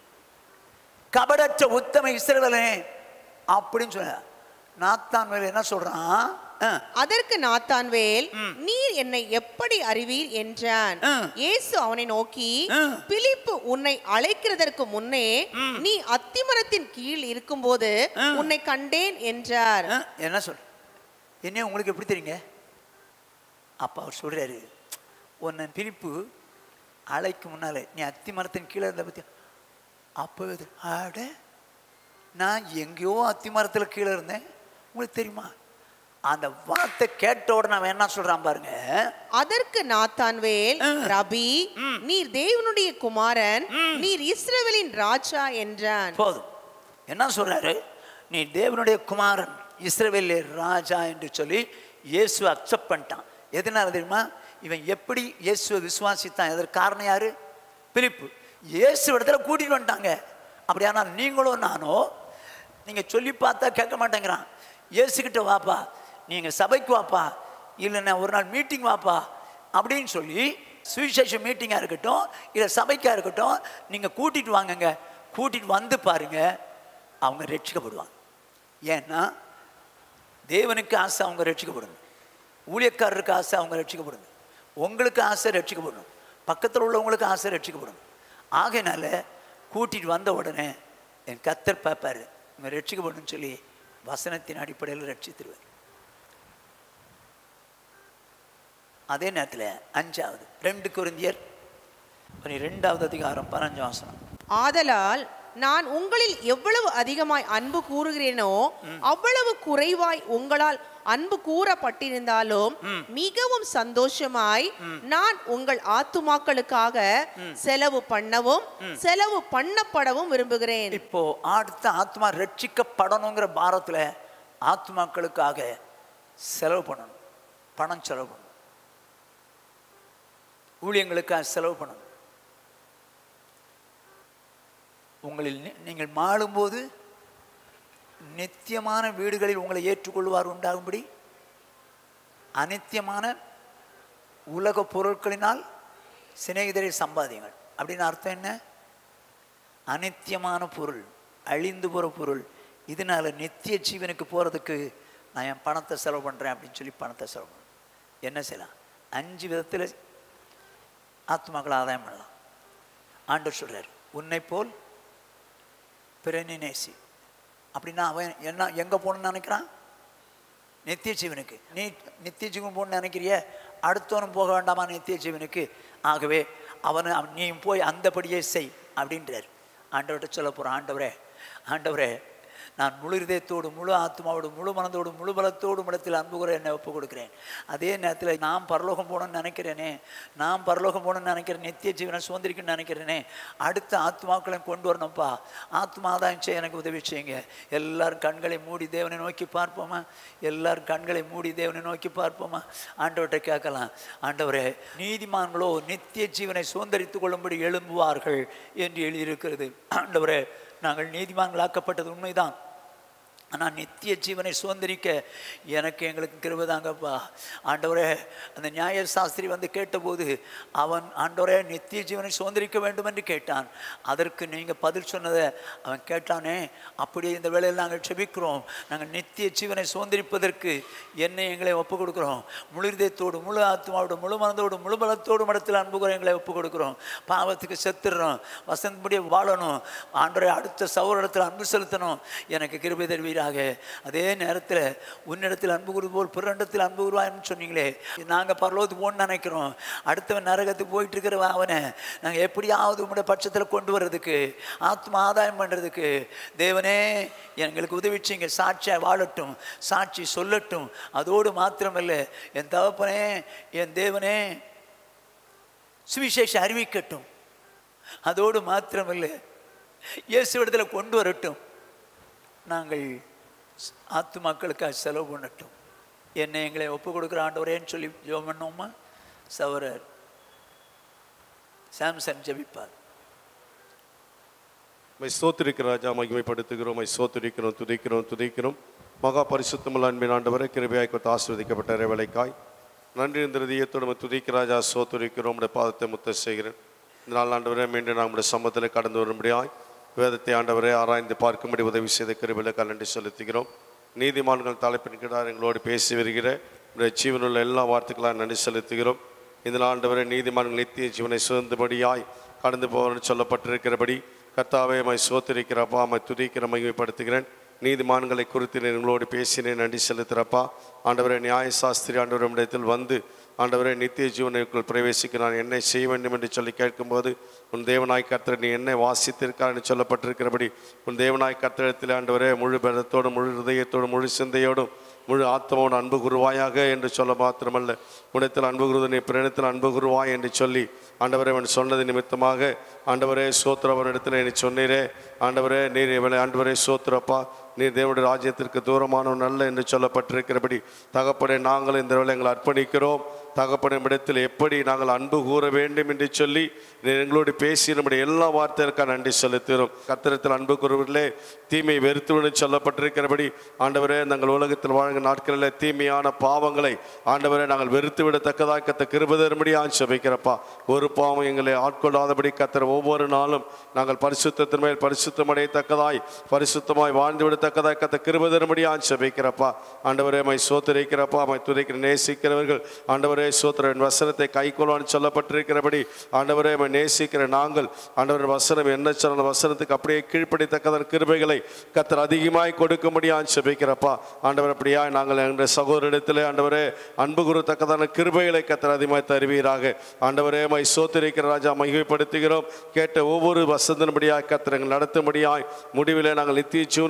கபடற்ற உத்தம இஸ்ரவேலனே அப்படின்னு சொன்ன நாத்தான் மேல என்ன சொல்றான் ஆ, அதற்கு நாத்தான்வேல் நீர் என்னை எப்படி அறிவீர் என்றான் ஆ. இயேசு அவனை நோக்கி ஆ. பிலிப்பு உன்னை அழைக்கிறதற்கு முன்னே நீ அத்திமரத்தின் கீழ் இருக்கும்போது உன்னை கண்டேன் என்றார் ஆ, என்ன சொல் என்ன உங்களுக்கு எப்படி தெரியுங்க அப்பா அவர் சொல்றாரு உன்னை பிரிப்பு அழைக்கு முன்னாலே நீ அத்தி மரத்தின் கீழே இருந்த பத்தி அப்போ இது ஆட நான் எங்கேயோ அத்தி மரத்தில் கீழே இருந்தேன் உங்களுக்கு தெரியுமா அந்த வார்த்தை கேட்ட உடனே அவன் என்ன சொல்றான் பாருங்க அதற்கு நாத்தான்வேல் ரபி நீர் தேவனுடைய குமாரன் நீர் இஸ்ரவேலின் ராஜா என்றான் போதும் என்ன சொல்றாரு நீ தேவனுடைய குமாரன் இஸ்ரவேலே ராஜா என்று சொல்லி இயேசு அக்செப்ட் பண்ணிட்டான் எதனால தெரியுமா இவன் எப்படி இயேசுவை விசுவாசித்தான் இதற்கு காரணம் யாரு பிலிப்பு இயேசு இடத்துல கூட்டிட்டு வந்துட்டாங்க அப்படியானால் நீங்களும் நானோ நீங்க சொல்லி பார்த்தா கேட்க மாட்டேங்கிறான் இயேசுகிட்ட வாப்பா நீங்க சபைக்கு வாப்பா இல்லைன்னா ஒரு நாள் மீட்டிங் வாப்பா அப்படின்னு சொல்லி சுவிசேஷ மீட்டிங்காக இருக்கட்டும் இல்லை சபைக்காக இருக்கட்டும் நீங்கள் கூட்டிட்டு வாங்கங்க கூட்டிட்டு வந்து பாருங்க அவங்க ரட்சிக்கப்படுவாங்க ஏன்னா தேவனுக்கு ஆசை அவங்க ரட்சிக்கப்படணும் ஊழியக்காரருக்கு ஆசை அவங்க ரட்சிக்கப்படணும் உங்களுக்கு ஆசை ரட்சிக்கப்படணும் பக்கத்தில் உள்ளவங்களுக்கு ஆசை ரட்சிக்கப்படணும் ஆகையினால கூட்டிட்டு வந்த உடனே என் கத்தர் பார்ப்பாரு இவங்க ரட்சிக்கப்படணும்னு சொல்லி வசனத்தின் அடிப்படையில் ரட்சித்திருவார் அதே நேரத்தில் அஞ்சாவது ரெண்டு குருந்தியர் ரெண்டாவது அதிகாரம் பதினஞ்சு வாசனம் ஆதலால் நான் உங்களில் எவ்வளவு அதிகமாய் அன்பு கூறுகிறேனோ அவ்வளவு குறைவாய் உங்களால் அன்பு கூறப்பட்டிருந்தாலும் மிகவும் சந்தோஷமாய் நான் உங்கள் ஆத்துமாக்களுக்காக செலவு பண்ணவும் செலவு பண்ணப்படவும் விரும்புகிறேன் இப்போ அடுத்த ஆத்மா ரட்சிக்கப்படணுங்கிற பாரத்தில் ஆத்மாக்களுக்காக செலவு பண்ணணும் பணம் செலவு பண்ணணும் ஊழியங்களுக்காக செலவு பண்ணணும் உங்களில் நீ- நீங்கள் மாளும்போது நித்தியமான வீடுகளில் உங்களை ஏற்றுக்கொள்வார் உண்டாகும்படி அனித்தியமான உலக பொருட்களினால் சிநேகிதரை சம்பாதிங்கள் அப்படின்னு அர்த்தம் என்ன அனித்தியமான பொருள் அழிந்து போகிற பொருள் இதனால நித்திய ஜீவனுக்கு போகிறதுக்கு நான் என் பணத்தை செலவு பண்ணுறேன் அப்படின்னு சொல்லி பணத்தை செலவு பண்ணுறேன் என்ன செய்யலாம் அஞ்சு விதத்தில் ஆத்மாக்களை ஆதாயம் பண்ணலாம் ஆண்டவர் சொல்றார் உன்னை போல் பிறனை நேசி அப்படின்னா அவன் என்ன எங்கே போகணும்னு நினைக்கிறான் நித்திய ஜீவனுக்கு நீ நித்திய ஜீவன் போகணும்னு நினைக்கிறிய அடுத்தவனும் போக வேண்டாமா நித்திய ஜீவனுக்கு ஆகவே அவனு அவன் நீயும் போய் அந்தபடியே செய் அப்படின்றார் ஆண்டவர்கிட்ட சொல்ல போகிறான் ஆண்டவரே ஆண்டவரே நான் முழு இதயத்தோடு முழு ஆத்மாவோடு முழு மனதோடு முழு பலத்தோடு இடத்தில் அன்பு கூற என்னை ஒப்பு கொடுக்குறேன் அதே நேரத்தில் நான் பரலோகம் போகணும்னு நினைக்கிறேனே நான் பரலோகம் போகணும்னு நினைக்கிறேன் நித்திய ஜீவனை சுதந்திரிக்கணும்னு நினைக்கிறேனே அடுத்த ஆத்மாக்களையும் கொண்டு வரணும்ப்பா ஆத்மாதாயம் செய்ய எனக்கு உதவி செய்யுங்க எல்லாரும் கண்களை மூடி தேவனை நோக்கி பார்ப்போமா எல்லாரும் கண்களை மூடி தேவனை நோக்கி பார்ப்போமா ஆண்டவர்கிட்ட கேட்கலாம் ஆண்டவரே நீதிமான்களோ நித்திய ஜீவனை சுதந்திரித்துக் கொள்ளும்படி எழும்புவார்கள் என்று எழுதியிருக்கிறது ஆண்டவரே நாங்கள் நீதிமான்களாக்கப்பட்டது உண்மைதான் ஆனால் நித்திய ஜீவனை சுதந்திரிக்க எனக்கு எங்களுக்கு கிருபதாங்கப்பா ஆண்டவரே அந்த நியாய சாஸ்திரி வந்து கேட்டபோது அவன் ஆண்டவரே நித்திய ஜீவனை சுதந்திரிக்க வேண்டும் என்று கேட்டான் அதற்கு நீங்கள் பதில் சொன்னதை அவன் கேட்டானே அப்படியே இந்த வேளையில் நாங்கள் செபிக்கிறோம் நாங்கள் நித்திய ஜீவனை சுதந்திரிப்பதற்கு என்னை எங்களை ஒப்பு கொடுக்குறோம் முழு இதயத்தோடு முழு ஆத்மாவோடு முழு மனதோடு முழு பலத்தோடு மடத்தில் அன்புகிற எங்களை ஒப்பு கொடுக்குறோம் பாவத்துக்கு செத்துடுறோம் வசந்தபடி வாழணும் ஆண்டவரை அடுத்த சௌரத்தில் அன்பு செலுத்தணும் எனக்கு கிருபை தருவீராக அதே நேரத்தில் உன்னிடத்தில் அன்பு கூறு போல் பிறண்டத்தில் அன்பு கூறுவான்னு சொன்னீங்களே நாங்கள் பரலோகத்துக்கு போகணும்னு நினைக்கிறோம் அடுத்தவன் நரகத்துக்கு போயிட்டு இருக்கிற அவனை நாங்கள் எப்படியாவது உங்களுடைய பட்சத்தில் கொண்டு வர்றதுக்கு ஆத்ம ஆதாயம் பண்ணுறதுக்கு தேவனே எங்களுக்கு உதவி செய்யுங்க சாட்சியாக வாழட்டும் சாட்சி சொல்லட்டும் அதோடு மாத்திரமல்ல என் தகப்பனே என் தேவனே சுவிசேஷம் அறிவிக்கட்டும் அதோடு மாத்திரமல்ல இயேசுவிடத்தில் கொண்டு வரட்டும் நாங்கள் ஆத்துமாக்களுக்காக செலவு பண்ணட்டும் என்னை எங்களை ஒப்பு கொடுக்குற ஆண்டவரேன்னு சொல்லி ஜெபம் பண்ணோமா சவரர் சாம்சன் ஜெபிப்பார் மை ஸ்தோத்திரிக்கிற ராஜா மகிமைப்படுத்துகிறோம் மை ஸ்தோத்திரிக்கிறோம் துதிக்கிறோம் துதிக்கிறோம் மகா பரிசுத்தமுள்ள அன்பின் ஆண்டவரை கிருபையாய் கொத்து ஆசிர்வதிக்கப்பட்ட வேலைக்காய் நன்றி இந்த இதயத்தோடு உம்மை துதிக்கிற ராஜா சோத்துரிக்கிறோம் உடைய பாதத்தை முத்த செய்கிறேன் இந்த நாள் ஆண்டவரே மீண்டும் நான் உடைய சமத்தில் கடந்து வரும்படியாய் வேதத்தை ஆண்டவரே ஆராய்ந்து பார்க்கும்படி உதவி செய்த கிருபையில் கலண்டி செலுத்துகிறோம் நீதிமான்கள் தலைப்பின் கீழார் எங்களோடு பேசி வருகிற உடைய ஜீவனுள்ள எல்லா வார்த்தைகளாக நன்றி செலுத்துகிறோம் இந்த நாள் ஆண்டவரே நீதிமான்கள் நித்திய ஜீவனை சுதந்தபடியாய் கடந்து போவன்னு சொல்லப்பட்டிருக்கிறபடி கர்த்தாவே மை சோத்திருக்கிறப்பா மை துதிக்கிற மகிமைப்படுத்துகிறேன் நீதிமான்களை குறித்து நான் உங்களோடு பேசினேன் நன்றி செலுத்துகிறப்பா ஆண்டவரே நியாய சாஸ்திரி ஆண்டவரின் இடத்தில் வந்து ஆண்டவரே நித்திய ஜீவனுக்குள் பிரவேசிக்க நான் என்ன செய்ய வேண்டும் என்று சொல்லி கேட்கும்போது உன் தேவனாய் கர்த்தர் நீ என்னை வாசித்திருக்கார் என்று சொல்லப்பட்டிருக்கிறபடி உன் தேவனாய் கர்த்தரிடத்தில் ஆண்டவரே முழு பலத்தோடும் முழு இதயத்தோடும் முழு சிந்தையோடும் முழு ஆத்மாவோடு அன்பு குருவாயாக என்று சொல்ல மாத்திரமல்ல உடத்தில் அன்பு குருது நீ பிறனத்தில் அன்பு குருவாய் என்று சொல்லி ஆண்டவரே அவன் சொன்னது நிமித்தமாக ஆண்டவரே சோத்திரவனிடத்தில் நீ சொன்னீரே ஆண்டவரே நீர் இவளை ஆண்டவரே சோத்திரப்பா நீர் தேவனுடைய ராஜ்யத்திற்கு தூரமானவன் அல்ல என்று சொல்லப்பட்டிருக்கிறபடி தகப்படை நாங்கள் இந்த வேலை எங்களை அர்ப்பணிக்கிறோம் தகப்படும் இடத்தில் எப்படி நாங்கள் அன்பு கூற வேண்டும் என்று சொல்லி நீர் எங்களோடு பேசி நம்முடைய எல்லா வார்த்தைகளுக்காக நன்றி செலுத்துகிறோம் கத்திரத்தில் அன்பு கூறுவதிலே தீமை வெறுத்துவிட சொல்லப்பட்டிருக்கிறபடி ஆண்டவரே நாங்கள் உலகத்தில் வாழ்கிற நாட்களில் தீமையான பாவங்களை ஆண்டவரே நாங்கள் வெறுத்து விடத்தக்கதாக கத்த கிருபதரும்படியாக செபிக்கிறப்பா ஒரு பாவம் எங்களை ஆட்கொள்ளாதபடி கத்தர் ஒவ்வொரு நாளும் நாங்கள் பரிசுத்தத்தின் மேல் பரிசுத்தமடையத்தக்கதாய் பரிசுத்தமாய் வாழ்ந்து விடத்தக்கதாய் கத்த கிருபதரும்படியாக செபிக்கிறப்பா ஆண்டவரே மை சோத்திரைக்கிறப்பா மை துதைக்கிற நேசிக்கிறவர்கள் ஆண்டவரே சோத்திரன் வசனத்தை கைக்கொள்வான்னு சொல்லப்பட்டிருக்கிறபடி ஆண்டவரே மை நேசிக்கிற நாங்கள் ஆண்டவர் வசனம் என்ன சொன்ன வசனத்துக்கு அப்படியே கீழ்ப்படித்தக்கதன் கிருபைகளை கத்தர் அதிகமாய் கொடுக்கும்படியாக செபிக்கிறப்பா ஆண்டவர் அப்படியா நாங்கள் எங்கள் சகோதரிடத்திலே ஆண்டவரே அன்பு கூறத்தக்கதான கிருபைகளை கத்தர் அதிகமாய் தருவீராக ஆண்டவரே மை சோத்திரிக்கிற ராஜா மகிமைப்படுத்துகிறோம் கேட்ட ஒவ்வொரு வசந்தன்படியாய் கத்தர் எங்கள் நடத்தும்படியாய் முடிவிலே நாங்கள் நித்திய ஜீவனுக்குள் பிரவேசி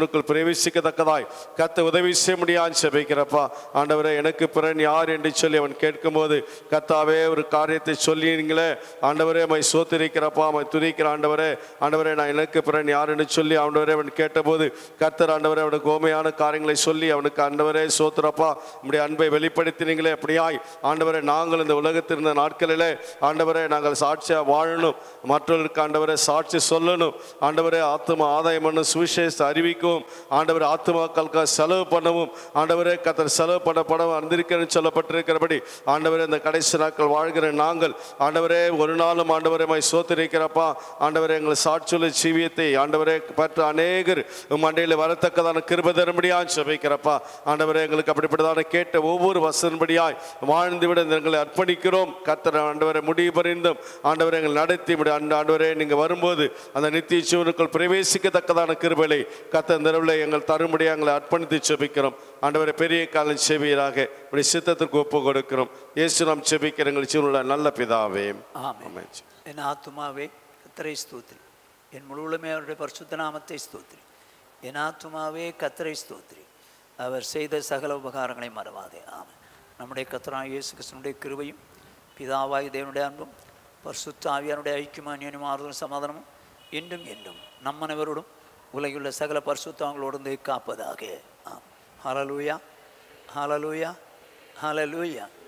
பிரவேசிக்கத்தக்கதாய் கத்த உதவி செய்ய முடியான்னு செபிக்கிறப்பா ஆண்டவரே எனக்கு பிறன் யார் என்று சொல்லி அவன் கேட்கும்போது கத்தாவே ஒரு காரியத்தை சொல்லினீங்களே ஆண்டவரே மை சோத்திரிக்கிறப்பா மை துதிக்கிற ஆண்டவரே ஆண்டவரே நான் எனக்கு பிறன் யார் என்று சொல்லி ஆண்டவரே அவன் கேட்டபோது கர்த்தர் ஆண்டவரே அவனுக்கு கோமையான காரியங்களை சொல்லி அவனுக்கு ஆண்டவரே சோத்திரப்பா உம்முடைய அன்பை வெளிப்படுத்தினீங்களே அப்படியாய் ஆண்டவரே நாங்கள் இந்த உலகத்தில் இருந்த நாட்களிலே ஆண்டவரே நாங்கள் சாட்சியா வாழணும் மற்றவர்களுக்கு ஆண்டவரே சாட்சி சொல்லணும் ஆண்டவரே ஆத்மா ஆதாயம் பண்ண சுவிசேஷ அறிவிக்கவும் ஆண்டவரே ஆத்மாக்களுக்காக செலவு பண்ணவும் ஆண்டவரே கத்தர் செலவு பண்ண படம் அறிந்திருக்கிறேன்னு சொல்லப்பட்டிருக்கிறபடி ஆண்டவரே இந்த கடைசி நாட்கள் வாழ்கிற நாங்கள் ஆண்டவரே ஒரு நாளும் ஆண்டவரே மை சோத்திருக்கிறப்பா ஆண்டவரே எங்கள் சாட்சியுள்ள ஜீவியத்தை ஆண்டவரே பற்ற அநேகர் மண்டையில் வரத்தக்கதான கிருப தரும்படியாய் சபைக்கிறப்பா ஆண்டவரே எங்களுக்கு அப்படிப்பட்டதான கேட்ட ஒவ்வொரு வசனபடியாய் வாழ்ந்து விட எங்களை அர்ப்பணிக்கிறோம் கர்த்தர் ஆண்டவரை முடிவு பரிந்தும் ஆண்டவரை எங்கள் நடத்தி விட அந்த ஆண்டவரே நீங்கள் வரும்போது அந்த நித்திய ஜீவனுக்குள் பிரவேசிக்கத்தக்கதான கிருபலை கத்த இந்த இரவுல எங்கள் தரும்படியாக எங்களை அர்ப்பணித்து செபிக்கிறோம் ஆண்டவரை பெரிய காலம் செவியராக இப்படி சித்தத்திற்கு ஒப்பு கொடுக்கிறோம் இயேசு நாம் செபிக்கிற எங்கள் ஜீவனுள்ள நல்ல பிதாவே ஆமென் ஆமென். என் ஆத்துமாவே கத்தரை ஸ்தோத்திரி என் முழுவலுமே அவருடைய பரிசுத்த நாமத்தை ஸ்தோத்திரி என் ஆத்துமாவே கத்தரை ஸ்தோத்திரி அவர் செய்த சகல உபகாரங்களை மறவாதே ஆமென் நம்முடைய கத்தராக இயேசு கிறிஸ்தனுடைய கிருபையும் பிதாவாய் தேவனுடைய அன்பும் பரிசுத்த ஆவியானுடைய ஐக்கியமும் அந்யோன்யமும் ஆறுதலும் சமாதானமும் என்றும் என்றும் நம் அனைவரோடும் உலகிலுள்ள சகல பரிசுத்தவங்களோடு காப்பதாக ஆம் ஹalleluya ஹalleluya ஹalleluya